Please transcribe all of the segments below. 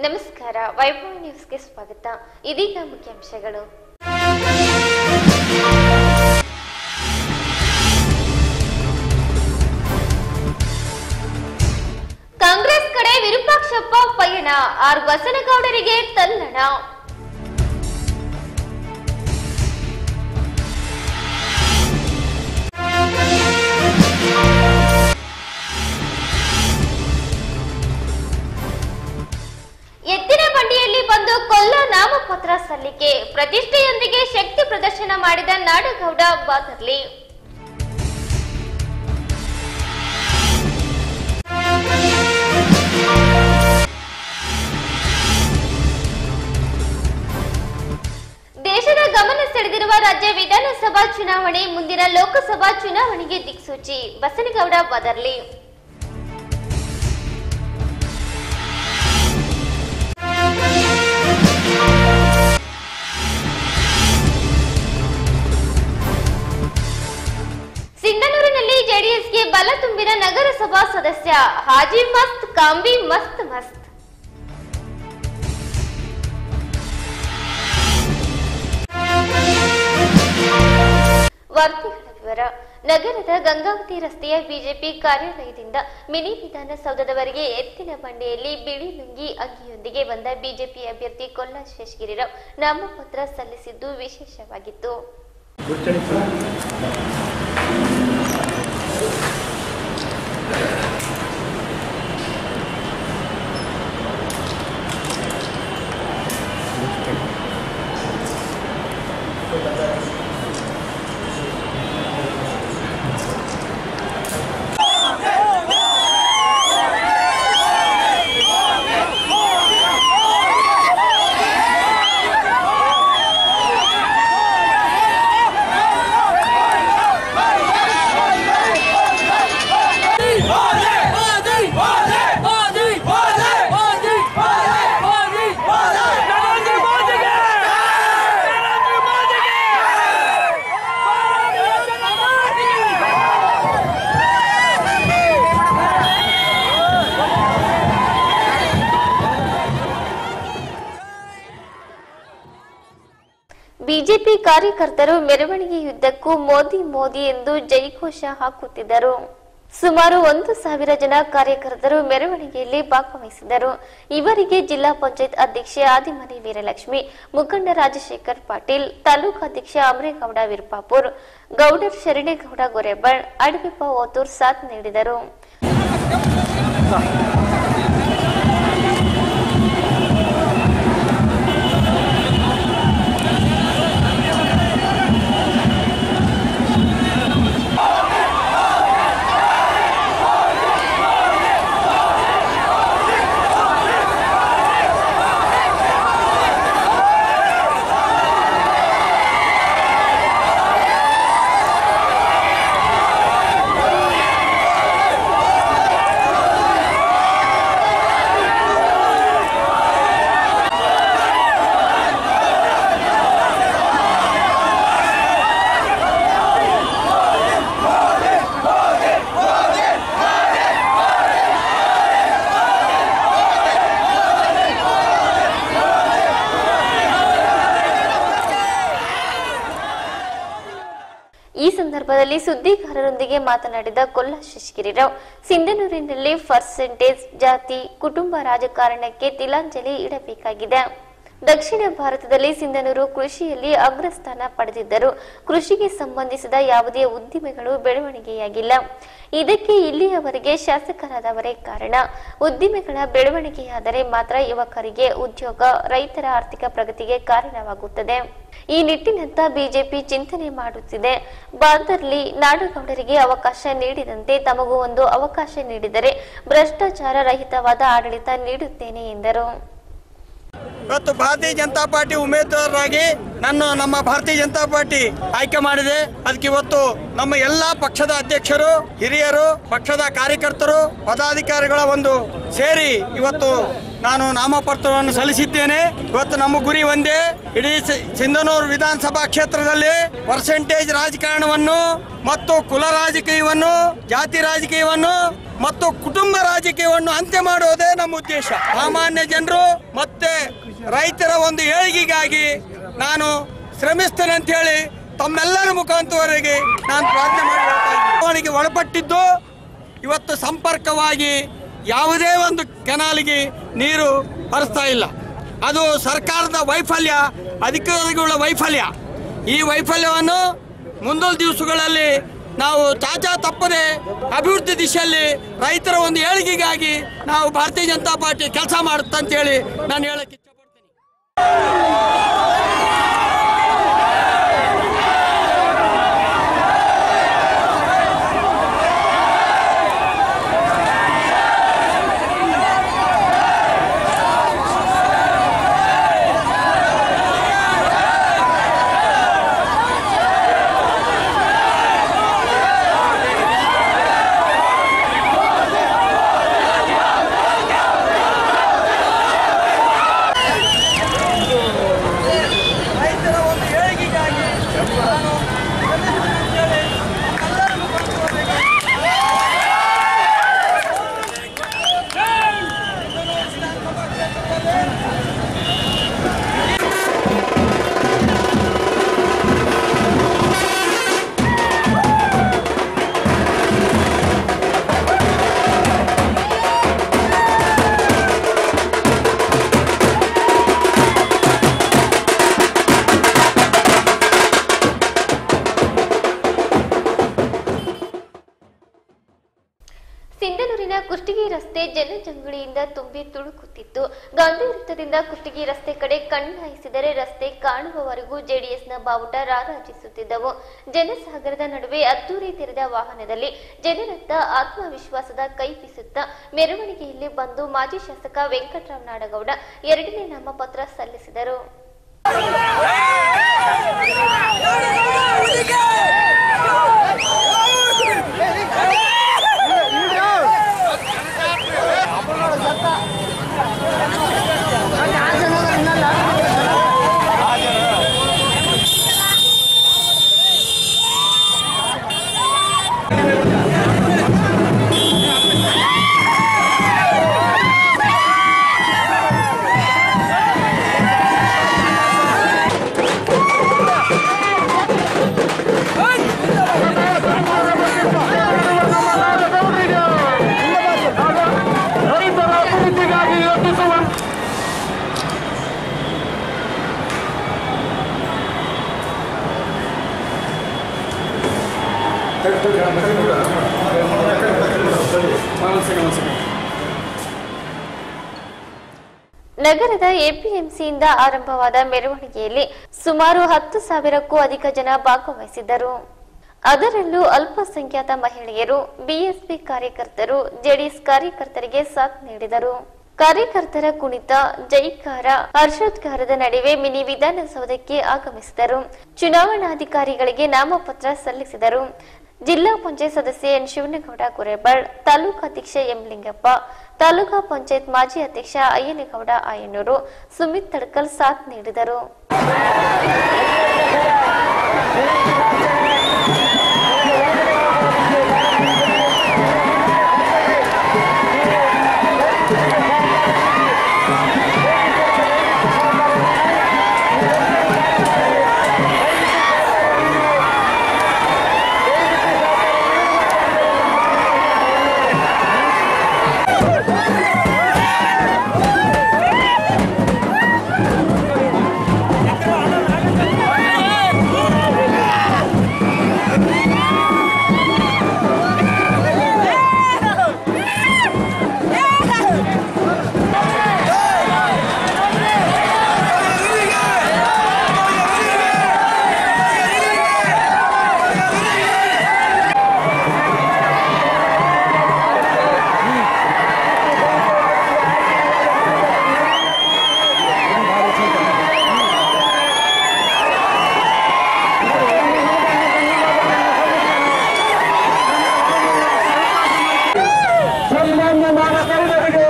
ನಮಸ್ಕಾರ ವೈಭವ ನ್ಯೂಸ್ಗೆ ಸ್ವಾಗತ ಇದೀಗ ಮುಖ್ಯಾಂಶಗಳು ಕಾಂಗ್ರೆಸ್ ಕಡೆ ವಿರೂಪಾಕ್ಷಪ್ಪ ಪಯಣ ಆರ್ ಬಸನಗೌಡರಿಗೆ ತಲ್ಲಣ ಎತ್ತಿನ ಬಂಡಿಯಲ್ಲಿ ಬಂದು ಕೊಲ್ಲ ನಾಮಪತ್ರ ಸಲ್ಲಿಕೆ ಪ್ರತಿಷ್ಠೆಯೊಂದಿಗೆ ಶಕ್ತಿ ಪ್ರದರ್ಶನ ಮಾಡಿದ ನಾಡಗೌಡ ಬಾದರ್ಲಿ ದೇಶದ ಗಮನ ಸೆಳೆದಿರುವ ರಾಜ್ಯ ವಿಧಾನಸಭಾ ಚುನಾವಣೆ ಮುಂದಿನ ಲೋಕಸಭಾ ಚುನಾವಣೆಗೆ ದಿಕ್ಸೂಚಿ ಬಸನಗೌಡ ಬಾದರ್ಲಿ ಸಿಂಧನೂರಿನಲ್ಲಿ ಜೆಡಿಎಸ್ಗೆ ಬಲ ತುಂಬಿದ ನಗರಸಭಾ ಸದಸ್ಯ ಹಾಜಿ ಮಸ್ತ್ ಕಾಂಬಿ ಮಸ್ತ್ ಮಸ್ತ್ ವಾರ್ತೆಗಳ ವಿವರ ನಗರದ ಗಂಗಾವತಿ ರಸ್ತೆಯ ಬಿಜೆಪಿ ಕಾರ್ಯಾಲಯದಿಂದ ಮಿನಿ ವಿಧಾನಸೌಧದವರೆಗೆ ಎತ್ತಿನ ಬಂಡೆಯಲ್ಲಿ ಬಿಳಿ ಲುಂಗಿ ಅಂಗಿಯೊಂದಿಗೆ ಬಂದ ಬಿಜೆಪಿ ಅಭ್ಯರ್ಥಿ ಕೊಲ್ಲ ಶೇಷಗಿರಿರಾವ್ ನಾಮಪತ್ರ ಸಲ್ಲಿಸಿದ್ದು ವಿಶೇಷವಾಗಿತ್ತು ಬಿಜೆಪಿ ಕಾರ್ಯಕರ್ತರು ಮೆರವಣಿಗೆಯುದ್ದಕ್ಕೂ ಮೋದಿ ಮೋದಿ ಎಂದು ಜೈಘೋಷ ಹಾಕುತ್ತಿದ್ದರು ಸುಮಾರು ಒಂದು ಸಾವಿರ ಜನ ಕಾರ್ಯಕರ್ತರು ಮೆರವಣಿಗೆಯಲ್ಲಿ ಭಾಗವಹಿಸಿದರು ಇವರಿಗೆ ಜಿಲ್ಲಾ ಪಂಚಾಯತ್ ಅಧ್ಯಕ್ಷೆ ಆದಿಮನಿ ವೀರಲಕ್ಷ್ಮಿ ಮುಖಂಡ ರಾಜಶೇಖರ್ ಪಾಟೀಲ್ ತಾಲೂಕು ಅಧ್ಯಕ್ಷ ಅಮರೇಗೌಡ ವಿರ್ಪಾಪುರ್ ಗೌಡರ್ ಶರಣೇಗೌಡ ಗೊರೆಬಳ್ ಅಡವಿಪ್ಪ ಓತೂರ್ ಸಾಥ್ ನೀಡಿದರು ಈ ಸಂದರ್ಭದಲ್ಲಿ ಸುದ್ದಿಗಾರರೊಂದಿಗೆ ಮಾತನಾಡಿದ ಕೊಲ್ಲ ಶಶಿಗಿರಿರಾವ್ ಸಿಂಧನೂರಿನಲ್ಲಿ ಪರ್ಸೆಂಟೇಜ್ ಜಾತಿ ಕುಟುಂಬ ರಾಜಕಾರಣಕ್ಕೆ ತಿಲಾಂಜಲಿ ಇಡಬೇಕಾಗಿದೆ ದಕ್ಷಿಣ ಭಾರತದಲ್ಲಿ ಸಿಂಧನೂರು ಕೃಷಿಯಲ್ಲಿ ಅಗ್ರಸ್ಥಾನ ಪಡೆದಿದ್ದರು ಕೃಷಿಗೆ ಸಂಬಂಧಿಸಿದ ಯಾವುದೇ ಉದ್ದಿಮೆಗಳು ಬೆಳವಣಿಗೆಯಾಗಿಲ್ಲ ಇದಕ್ಕೆ ಇಲ್ಲಿಯವರೆಗೆ ಶಾಸಕರಾದವರೇ ಕಾರಣ ಉದ್ದಿಮೆಗಳ ಬೆಳವಣಿಗೆಯಾದರೆ ಮಾತ್ರ ಯುವಕರಿಗೆ ಉದ್ಯೋಗ ರೈತರ ಆರ್ಥಿಕ ಪ್ರಗತಿಗೆ ಕಾರಣವಾಗುತ್ತದೆ ಈ ನಿಟ್ಟಿನಂತ ಬಿಜೆಪಿ ಚಿಂತನೆ ಮಾಡುತ್ತಿದೆ ಬಾದರ್ಲಿ ನಾಡುಗೌಡರಿಗೆ ಅವಕಾಶ ನೀಡಿದಂತೆ ತಮಗೂ ಒಂದು ಅವಕಾಶ ನೀಡಿದರೆ ಭ್ರಷ್ಟಾಚಾರ ರಹಿತವಾದ ಆಡಳಿತ ನೀಡುತ್ತೇನೆ ಎಂದರು ಇವತ್ತು ಭಾರತೀಯ ಜನತಾ ಪಾರ್ಟಿ ಉಮೇದುವಾರರಾಗಿ ನನ್ನ ನಮ್ಮ ಭಾರತೀಯ ಜನತಾ ಪಾರ್ಟಿ ಆಯ್ಕೆ ಮಾಡಿದೆ ಅದಕ್ಕೆ ಇವತ್ತು ನಮ್ಮ ಎಲ್ಲಾ ಪಕ್ಷದ ಅಧ್ಯಕ್ಷರು ಹಿರಿಯರು ಪಕ್ಷದ ಕಾರ್ಯಕರ್ತರು ಪದಾಧಿಕಾರಿಗಳ ಒಂದು ಸೇರಿ ಇವತ್ತು ನಾನು ನಾಮಪತ್ರವನ್ನು ಸಲ್ಲಿಸಿದ್ದೇನೆ ಇವತ್ತು ನಮ್ಮ ಗುರಿ ಒಂದೇ ಇಡೀ ಸಿ- ಸಿಂಧನೂರು ವಿಧಾನಸಭಾ ಕ್ಷೇತ್ರದಲ್ಲಿ ಪರ್ಸೆಂಟೇಜ್ ರಾಜಕಾರಣವನ್ನು ಮತ್ತು ಕುಲ ರಾಜಕೀಯವನ್ನು ಜಾತಿ ರಾಜಕೀಯವನ್ನು ಮತ್ತು ಕುಟುಂಬ ರಾಜಕೀಯವನ್ನು ಅಂತ್ಯ ಮಾಡುವುದೇ ನಮ್ಮ ಉದ್ದೇಶ ಸಾಮಾನ್ಯ ಜನರು ಮತ್ತೆ ರೈತರ ಒಂದು ಏಳಿಗೆಗಾಗಿ ನಾನು ಶ್ರಮಿಸ್ತೇನೆ ಅಂತ ಹೇಳಿ ತಮ್ಮೆಲ್ಲರ ಮುಖಾಂತರವರೆಗೆ ನಾನು ಪ್ರಾರ್ಥನೆ ಮಾಡಿ ಒಳಪಟ್ಟಿದ್ದು ಇವತ್ತು ಸಂಪರ್ಕವಾಗಿ ಯಾವುದೇ ಒಂದು ಕೆನಾಲಿಗೆ ನೀರು ಹರಿಸ್ತಾ ಇಲ್ಲ ಅದು ಸರ್ಕಾರದ ವೈಫಲ್ಯ ಅಧಿಕಾರಿಗಳ ವೈಫಲ್ಯ ಈ ವೈಫಲ್ಯವನ್ನು ಮುಂದಿನ ದಿವಸಗಳಲ್ಲಿ ನಾವು ಚಾಚಾ ತಪ್ಪದೆ ಅಭಿವೃದ್ಧಿ ದಿಶೆಯಲ್ಲಿ ರೈತರ ಒಂದು ಏಳಿಗೆಗಾಗಿ ನಾವು ಭಾರತೀಯ ಜನತಾ ಪಾರ್ಟಿ ಕೆಲಸ ಮಾಡುತ್ತೆ ಅಂತೇಳಿ ನಾನು ಹೇಳಕ್ಕೆ ಇಷ್ಟಪಡ್ತೀನಿ ರೈತರ ಒಂದು ಏಳಿಗೆಗಾಗಿ ನಾನು ಶ್ರಮಿಸುತ್ತೇನೆ ಅಂತೇಳಿ ತಮ್ಮೆಲ್ಲರ ಮುಖಾಂತರವಾಗಿ ಸಿಂಧನೂರಿನ ಕುಷ್ಟಗಿ ರಸ್ತೆ ಜನಜಂಗುಳಿಯಿಂದ ತುಂಬಿ ತುಳುಕುತ್ತಿತ್ತು ಗಾಂಧಿ ವೃತ್ತದಿಂದ ಕುಷ್ಟಗಿ ರಸ್ತೆ ಕಡೆ ಕಣ್ಣಾಯಿಸಿದರೆ ರಸ್ತೆ ಕಾಣುವವರೆಗೂ ಜೆಡಿಎಸ್ನ ಬಾವುಟ ರಾರಾಜಿಸುತ್ತಿದ್ದವು ಜನಸಾಗರದ ನಡುವೆ ಅದ್ದೂರಿ ತೆರೆದ ವಾಹನದಲ್ಲಿ ಜನರತ್ತ ಆತ್ಮವಿಶ್ವಾಸದ ಕೈ ಬೀಸುತ್ತಾ ಮೆರವಣಿಗೆಯಲ್ಲಿ ಬಂದು ಮಾಜಿ ಶಾಸಕ ವೆಂಕಟರಾವ್ ನಾಡಗೌಡ ಎರಡನೇ ನಾಮಪತ್ರ ಸಲ್ಲಿಸಿದರು ರೈತರ ಅಭಿವೃದ್ಧಿಗಾಗಿ ಯೋಚಿಸುವ ನಗರದ ಎಪಿಎಂಸಿಯಿಂದ ಆರಂಭವಾದ ಮೆರವಣಿಗೆಯಲ್ಲಿ ಸುಮಾರು ಹತ್ತು ಸಾವಿರಕ್ಕೂ ಅಧಿಕ ಜನ ಭಾಗವಹಿಸಿದ್ದರು ಅದರಲ್ಲೂ ಅಲ್ಪಸಂಖ್ಯಾತ ಮಹಿಳೆಯರು ಬಿಎಸ್ಪಿ ಕಾರ್ಯಕರ್ತರು ಜೆಡಿಎಸ್ ಕಾರ್ಯಕರ್ತರಿಗೆ ಸಾಥ್ ನೀಡಿದರು ಕಾರ್ಯಕರ್ತರ ಕುಣಿತ ಜೈಕಾರ ಹರ್ಷೋದ್ಗಾರದ ನಡುವೆ ಮಿನಿ ವಿಧಾನಸೌಧಕ್ಕೆ ಆಗಮಿಸಿದರು ಚುನಾವಣಾಧಿಕಾರಿಗಳಿಗೆ ನಾಮಪತ್ರ ಸಲ್ಲಿಸಿದರು ಜಿಲ್ಲಾ ಪಂಚಾಯತ್ ಸದಸ್ಯ ಎನ್ ಶಿವನಗೌಡ ಕುರೇಬಾಳ್ ತಾಲೂಕು ಅಧ್ಯಕ್ಷ ಎಂ ಲಿಂಗಪ್ಪ ತಾಲೂಕಾ ಪಂಚಾಯತ್ ಮಾಜಿ ಅಧ್ಯಕ್ಷ ಅಯ್ಯನಗೌಡ ಆಯನೂರು ಸುಮಿತ್ ತಡ್ಕಲ್ ಸಾಥ್ ನೀಡಿದರು ಸನ್ಮಾನ್ಯ ನಾಗರಿಕರಿಗೆ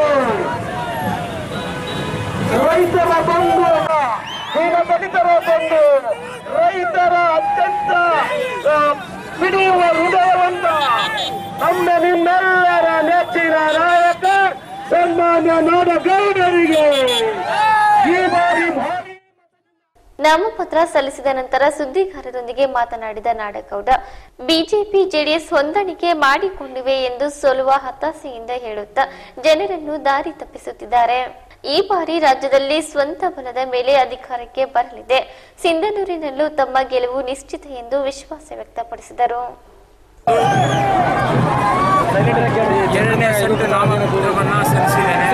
ರೈತರ ಬಂಧು ದೀನ ದಲಿತರ ಬಂಧು ರೈತರ ಅತ್ಯಂತ ಆ, ಮಿಡಿಯುವ ಹೃದಯವಂತ ನಮ್ಮ ನಿಮ್ಮೆಲ್ಲರ ನೆಚ್ಚಿನ ನಾಯಕ ಸನ್ಮಾನ್ಯ ನಾಡಗೌಡರಿಗೆ ಈ ಬಾರಿ ಭಾರಿ ನಾಮಪತ್ರ ಸಲ್ಲಿಸಿದ ನಂತರ ಸುದ್ದಿಗಾರರೊಂದಿಗೆ ಮಾತನಾಡಿದ ನಾಡಗೌಡ ಬಿಜೆಪಿ ಜೆಡಿಎಸ್ ಹೊಂದಾಣಿಕೆ ಮಾಡಿಕೊಂಡಿವೆ ಎಂದು ಸೋಲುವ ಹತಾಸೆಯಿಂದ ಹೇಳುತ್ತಾ ಜನರನ್ನು ದಾರಿ ತಪ್ಪಿಸುತ್ತಿದ್ದಾರೆ ಈ ಬಾರಿ ರಾಜ್ಯದಲ್ಲಿ ಸ್ವಂತ ಬಲದ ಮೇಲೆ ಅಧಿಕಾರಕ್ಕೆ ಬರಲಿದೆ ಸಿಂಧನೂರಿನಲ್ಲೂ ತಮ್ಮ ಗೆಲುವು ನಿಶ್ಚಿತ ಎಂದು ವಿಶ್ವಾಸ ವ್ಯಕ್ತಪಡಿಸಿದರು ಎರಡನೇ ಸುತ್ತು ನಾಮಪತ್ರವನ್ನು ಸಲ್ಲಿಸಿದ್ದೇನೆ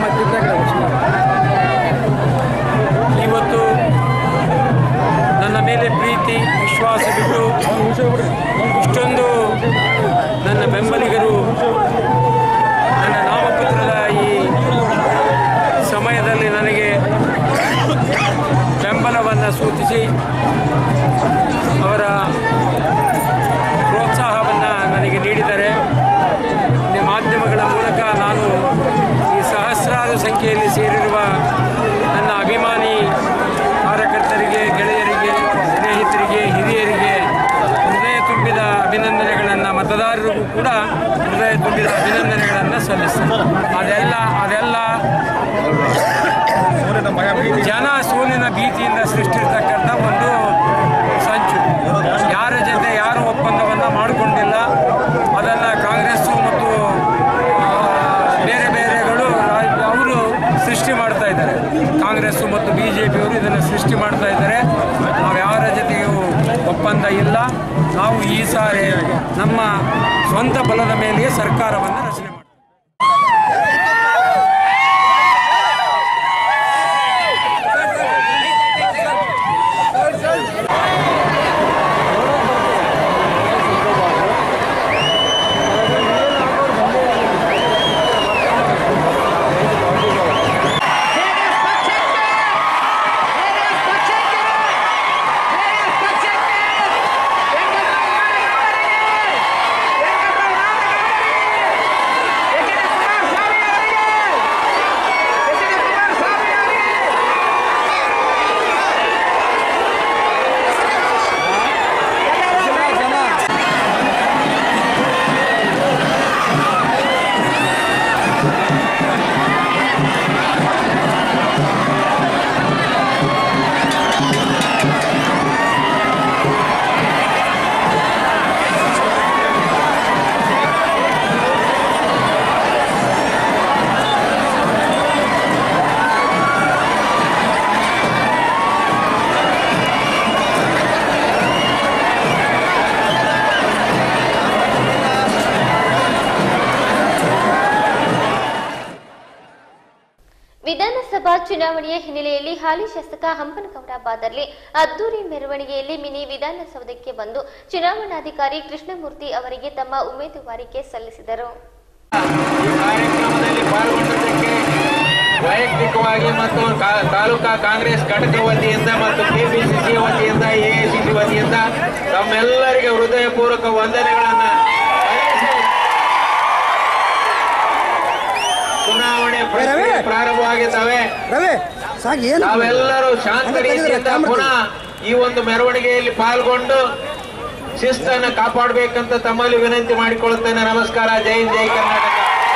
ಇವತ್ತು ನನ್ನ ಮೇಲೆ ಪ್ರೀತಿ ವಿಶ್ವಾಸ ಬಿಟ್ಟು ಇಷ್ಟೊಂದು ನನ್ನ ಬೆಂಬಲಿಗರು ನನ್ನ ನಾಮಪತ್ರದ ಈ ಸಮಯದಲ್ಲಿ ನನಗೆ ಬೆಂಬಲವನ್ನು ಸೂಚಿಸಿ ಅವರ ಪ್ರೋತ್ಸಾಹವನ್ನು ನನಗೆ ನೀಡಿದ್ದಾರೆ ಈ ಮಾಧ್ಯಮಗಳ ಮೂಲಕ ನಾನು ಈ ಸಹಸ್ರಾರು ಸಂಖ್ಯೆಯಲ್ಲಿ ಸೇರಿರುವ ನನ್ನ ಅಭಿಮಾನಿ ಕಾರ್ಯಕರ್ತರಿಗೆ ಗೆಳೆಯರಿಗೆ ಸ್ನೇಹಿತರಿಗೆ ಹಿರಿಯರಿಗೆ ಹೃದಯ ತುಂಬಿದ ಅಭಿನಂದನೆಗಳನ್ನು ಮತದಾರರಿಗೂ ಕೂಡ ಹೃದಯ ತುಂಬಿದ ಅಭಿನಂದನೆಗಳನ್ನು ಸಲ್ಲಿಸ್ತಾರೆ ಅದೆಲ್ಲ ಅದೆಲ್ಲ ಜನ ಸೋಲಿನ ಭೀತಿಯಿಂದ ಸೃಷ್ಟಿರ್ತಕ್ಕಂಥ ಒಂದು ಸಂಚು ಯಾರ ಜೊತೆ ಯಾರು ಒಪ್ಪಂದವನ್ನು ಮಾಡಿಕೊಂಡಿಲ್ಲ ಅದನ್ನು ಕಾಂಗ್ರೆಸ್ಸು ಮತ್ತು ಆ, ಬೇರೆ ಬೇರೆಗಳು ರಾ- ಅವರು ಸೃಷ್ಟಿ ಮಾಡ್ತಾ ಇದ್ದಾರೆ ಕಾಂಗ್ರೆಸ್ಸು ಮತ್ತು ಬಿ ಜೆ ಪಿಯವರು ಇದನ್ನು ಸೃಷ್ಟಿ ಮಾಡ್ತಾ ಇದ್ದಾರೆ ನಾವು ಯಾರ ಜೊತೆಗೂ ಒಪ್ಪಂದ ಇಲ್ಲ ನಾವು ಈ ಸಾರಿ ನಮ್ಮ ಸ್ವಂತ ಬಲದ ಮೇಲೆಯೇ ಸರ್ಕಾರವನ್ನು ರಚನೆ ಮಾಡ್ತೀವಿ ವಿಧಾನಸಭಾ ಚುನಾವಣೆಯ ಹಿನ್ನೆಲೆಯಲ್ಲಿ ಹಾಲಿ ಶಾಸಕ ಹಂಪನಗೌಡ ಬಾದರ್ಲಿ ಅದ್ದೂರಿ ಮೆರವಣಿಗೆಯಲ್ಲಿ ಮಿನಿ ವಿಧಾನಸೌಧಕ್ಕೆ ಬಂದು ಚುನಾವಣಾಧಿಕಾರಿ ಕೃಷ್ಣಮೂರ್ತಿ ಅವರಿಗೆ ತಮ್ಮ ಉಮೇದುವಾರಿಕೆ ಸಲ್ಲಿಸಿದರು ಈ ಕಾರ್ಯಕ್ರಮದಲ್ಲಿ ಪಾಲ್ಗೊಂಡದಕ್ಕೆ ವೈಯಕ್ತಿಕವಾಗಿ ಮತ್ತು ಕಾ- ತಾಲೂಕಾ ಕಾಂಗ್ರೆಸ್ ಘಟಕ ವತಿಯಿಂದ ಮತ್ತು ಕೆಪಿಸಿಸಿ ವತಿಯಿಂದ ಎಐಸಿಸಿ ವತಿಯಿಂದ ತಮ್ಮೆಲ್ಲರಿಗೆ ಹೃದಯಪೂರ್ವಕ ವಂದನೆಗಳನ್ನ ಸಲ್ಲಿಸಿ ಚುನಾವಣೆ ಪ್ರಕ್ರಿಯೆ ಪ್ರಾರಂಭವಾಗಿದ್ದಾವೆ ನಾವೆಲ್ಲರೂ ಶಾಂತ ರೀತಿಯಿಂದ ಪುನಃ ಈ ಒಂದು ಮೆರವಣಿಗೆಯಲ್ಲಿ ಪಾಲ್ಗೊಂಡು ಶಿಸ್ತನ್ನು ಕಾಪಾಡಬೇಕಂತ ತಮ್ಮಲ್ಲಿ ವಿನಂತಿ ಮಾಡಿಕೊಳ್ಳುತ್ತೇನೆ ನಮಸ್ಕಾರ ಜೈ ಹಿಂದ್, ಜೈ ಕರ್ನಾಟಕ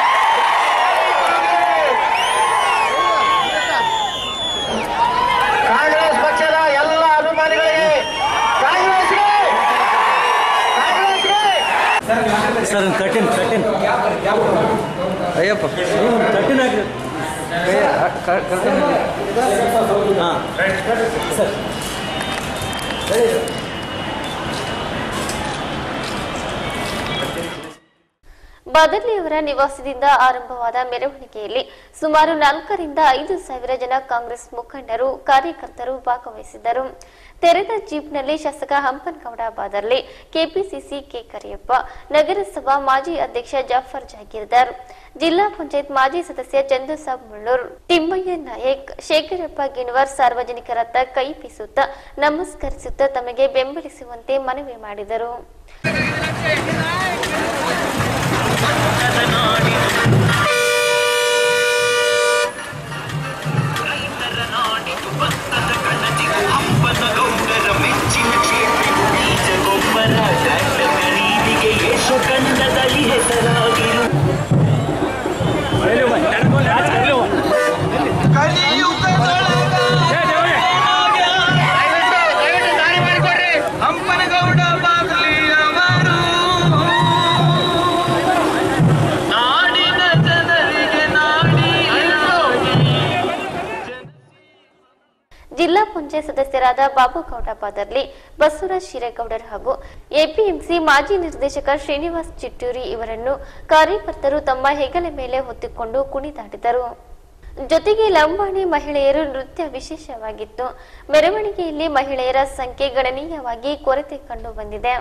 ಕಾಂಗ್ರೆಸ್ ಪಕ್ಷದ ಎಲ್ಲ ಅಭಿಮಾನಿಗಳಿಗೆ ಕಾಂಗ್ರೆಸ್ಗೆ ಕಾಂಗ್ರೆಸ್ಗೆ sir thirteen thirteen Ayyappa thirteen ಹಾಕಿ ಹಾಂ ಸರ್ ಬಾದರ್ಲಿಯವರ ನಿವಾಸದಿಂದ ಆರಂಭವಾದ ಮೆರವಣಿಗೆಯಲ್ಲಿ ಸುಮಾರು ನಾಲ್ಕರಿಂದ ಐದು ಸಾವಿರ ಜನ ಕಾಂಗ್ರೆಸ್ ಮುಖಂಡರು ಕಾರ್ಯಕರ್ತರು ಭಾಗವಹಿಸಿದ್ದರು ತೆರೆದ ಜೀಪ್ನಲ್ಲಿ ಶಾಸಕ ಹಂಪನಗೌಡ ಬಾದರ್ಲಿ ಕೆಪಿಸಿಸಿ ಕೆ ಕರಿಯಪ್ಪ ನಗರಸಭಾ ಮಾಜಿ ಅಧ್ಯಕ್ಷ ಜಾಫರ್ ಜಾಗೀರ್ದಾರ್ ಜಿಲ್ಲಾ ಪಂಚಾಯತ್ ಮಾಜಿ ಸದಸ್ಯ ಚಂದುಸಾಬ್ ಮುಳ್ಳೂರ್ ತಿಮ್ಮಯ್ಯ ನಾಯಕ್ ಶೇಖರಪ್ಪ ಗಿಣವರ್ ಸಾರ್ವಜನಿಕರತ್ತ ಕೈ ಬೀಸುತ್ತಾ ನಮಸ್ಕರಿಸುತ್ತಾ ತಮಗೆ ಬೆಂಬಲಿಸುವಂತೆ ಮನವಿ ಮಾಡಿದರು ಹಂಪನಗೌಡರ ಮೆಚ್ಚಿನ ಕ್ಷೇತ್ರ ಬೀಜ ಗೊಬ್ಬರ ಜಿಲ್ಲಾ ಪಂಚಾಯತ್ ಸದಸ್ಯರಾದ ಬಾಬುಗೌಡ ಬಾದರ್ಲಿ ಬಸವರಾಜ್ ಶಿರೇಗೌಡರ್ ಹಾಗೂ ಎಪಿಎಂಸಿ ಮಾಜಿ ನಿರ್ದೇಶಕ ಶ್ರೀನಿವಾಸ್ ಚಿಟ್ಟೂರಿ ಇವರನ್ನು ಕಾರ್ಯಕರ್ತರು ತಮ್ಮ ಹೆಗಲ ಮೇಲೆ ಹೊತ್ತಿಕೊಂಡು ಕುಣಿದಾಡಿದರು ಜೊತೆಗೆ ಲಂಬಾಣಿ ಮಹಿಳೆಯರು ನೃತ್ಯ ವಿಶೇಷವಾಗಿತ್ತು ಮೆರವಣಿಗೆಯಲ್ಲಿ ಮಹಿಳೆಯರ ಸಂಖ್ಯೆ ಗಣನೀಯವಾಗಿ ಕೊರತೆ ಕಂಡು ಬಂದಿದೆ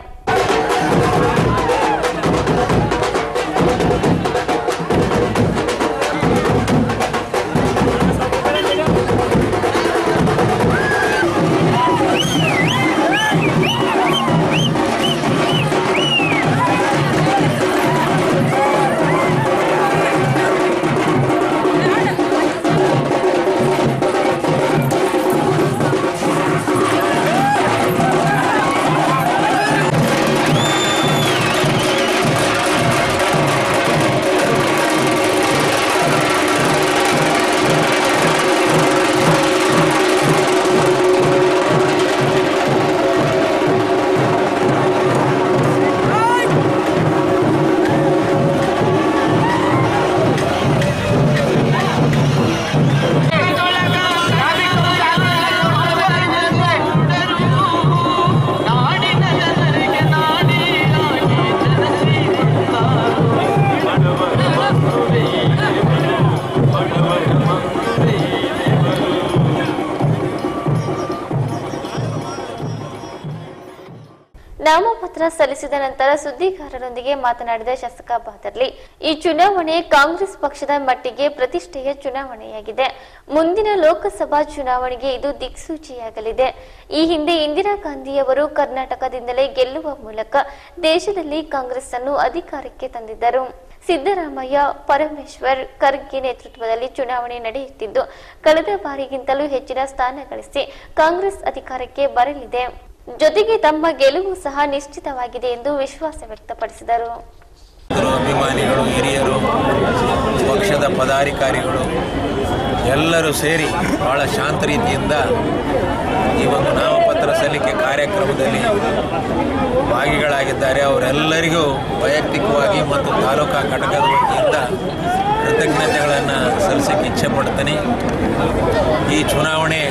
ನಾಮಪತ್ರ ಸಲ್ಲಿಸಿದ ನಂತರ ಸುದ್ದಿಗಾರರೊಂದಿಗೆ ಮಾತನಾಡಿದ ಶಾಸಕ ಬಾದರ್ಲಿ ಈ ಚುನಾವಣೆ ಕಾಂಗ್ರೆಸ್ ಪಕ್ಷದ ಮಟ್ಟಿಗೆ ಪ್ರತಿಷ್ಠೆಯ ಚುನಾವಣೆಯಾಗಿದೆ ಮುಂದಿನ ಲೋಕಸಭಾ ಚುನಾವಣೆಗೆ ಇದು ದಿಕ್ಸೂಚಿಯಾಗಲಿದೆ ಈ ಹಿಂದೆ ಇಂದಿರಾ ಗಾಂಧಿಯವರು ಕರ್ನಾಟಕದಿಂದಲೇ ಗೆಲ್ಲುವ ಮೂಲಕ ದೇಶದಲ್ಲಿ ಕಾಂಗ್ರೆಸ್ ಅನ್ನು ಅಧಿಕಾರಕ್ಕೆ ತಂದಿದ್ದರು ಸಿದ್ದರಾಮಯ್ಯ ಪರಮೇಶ್ವರ್ ಖರ್ಗೆ ನೇತೃತ್ವದಲ್ಲಿ ಚುನಾವಣೆ ನಡೆಯುತ್ತಿದ್ದು ಕಳೆದ ಬಾರಿಗಿಂತಲೂ ಹೆಚ್ಚಿನ ಸ್ಥಾನ ಗಳಿಸಿ ಕಾಂಗ್ರೆಸ್ ಅಧಿಕಾರಕ್ಕೆ ಬರಲಿದೆ ಜೊತೆಗೆ ತಮ್ಮ ಗೆಲುವು ಸಹ ನಿಶ್ಚಿತವಾಗಿದೆ ಎಂದು ವಿಶ್ವಾಸ ವ್ಯಕ್ತಪಡಿಸಿದರು ಭಕ್ತರು, ಅಭಿಮಾನಿಗಳು ಹಿರಿಯರು ಪಕ್ಷದ ಪದಾಧಿಕಾರಿಗಳು ಎಲ್ಲರೂ ಸೇರಿ ಬಹಳ ಶಾಂತ ರೀತಿಯಿಂದ ಈ ಒಂದು ನಾಮಪತ್ರ ಸಲ್ಲಿಕೆ ಕಾರ್ಯಕ್ರಮದಲ್ಲಿ ಭಾಗಿಗಳಾಗಿದ್ದಾರೆ ಅವರೆಲ್ಲರಿಗೂ ವೈಯಕ್ತಿಕವಾಗಿ ಮತ್ತು ತಾಲೂಕಾ ಘಟಕದ ವತಿಯಿಂದ ಕೃತಜ್ಞತೆಗಳನ್ನು ಸಲ್ಲಿಸಕ್ಕೆ ಇಚ್ಛೆ ಪಡ್ತೇನೆ ಈ ಚುನಾವಣೆ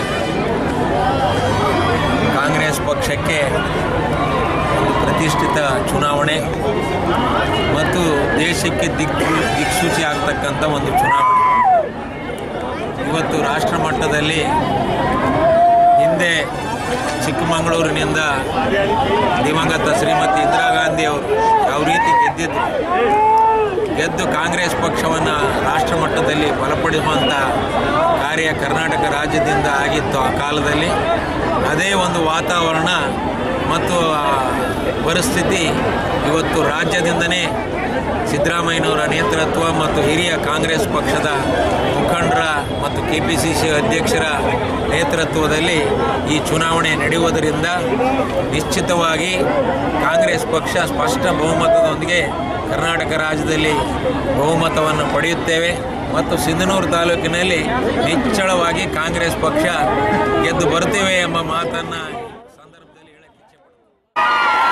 ಕಾಂಗ್ರೆಸ್ ಪಕ್ಷಕ್ಕೆ ಒಂದು ಪ್ರತಿಷ್ಠಿತ ಚುನಾವಣೆ ಮತ್ತು ದೇಶಕ್ಕೆ ದಿಕ್ಕು ದಿಕ್ಸೂಚಿ ಆಗ್ತಕ್ಕಂಥ ಒಂದು ಚುನಾವಣೆ ಇವತ್ತು ರಾಷ್ಟ್ರ ಮಟ್ಟದಲ್ಲಿ ಹಿಂದೆ ಚಿಕ್ಕಮಗಳೂರಿನಿಂದ ದಿವಂಗತ ಶ್ರೀಮತಿ ಇಂದಿರಾ ಗಾಂಧಿ ಅವರು ಯಾವ ರೀತಿ ಗೆದ್ದಿದ್ರು ಗೆದ್ದು ಕಾಂಗ್ರೆಸ್ ಪಕ್ಷವನ್ನು ರಾಷ್ಟ್ರ ಮಟ್ಟದಲ್ಲಿ ಬಲಪಡಿಸುವಂಥ ಕಾರ್ಯ ಕರ್ನಾಟಕ ರಾಜ್ಯದಿಂದ ಆಗಿತ್ತು ಆ ಕಾಲದಲ್ಲಿ ಅದೇ ಒಂದು ವಾತಾವರಣ ಮತ್ತು ಆ ಪರಿಸ್ಥಿತಿ ಇವತ್ತು ರಾಜ್ಯದಿಂದನೇ ಸಿದ್ದರಾಮಯ್ಯನವರ ನೇತೃತ್ವ ಮತ್ತು ಹಿರಿಯ ಕಾಂಗ್ರೆಸ್ ಪಕ್ಷದ ಮುಖಂಡರ ಮತ್ತು ಕೆ ಪಿ ಸಿ ಸಿ ಅಧ್ಯಕ್ಷರ ನೇತೃತ್ವದಲ್ಲಿ ಈ ಚುನಾವಣೆ ನಡೆಯುವುದರಿಂದ ನಿಶ್ಚಿತವಾಗಿ ಕಾಂಗ್ರೆಸ್ ಪಕ್ಷ ಸ್ಪಷ್ಟ ಬಹುಮತದೊಂದಿಗೆ ಕರ್ನಾಟಕ ರಾಜ್ಯದಲ್ಲಿ ಬಹುಮತವನ್ನು ಪಡೆಯುತ್ತೇವೆ ಮತ್ತು ಸಿಂಧನೂರು ತಾಲೂಕಿನಲ್ಲಿ ನಿಚ್ಚಳವಾಗಿ ಕಾಂಗ್ರೆಸ್ ಪಕ್ಷ ಗೆದ್ದು ಬರ್ತೇವೆ ಎಂಬ ಮಾತನ್ನು ಈ ಸಂದರ್ಭದಲ್ಲಿ ಹೇಳಕ್ಕೆ ಇಚ್ಛೆ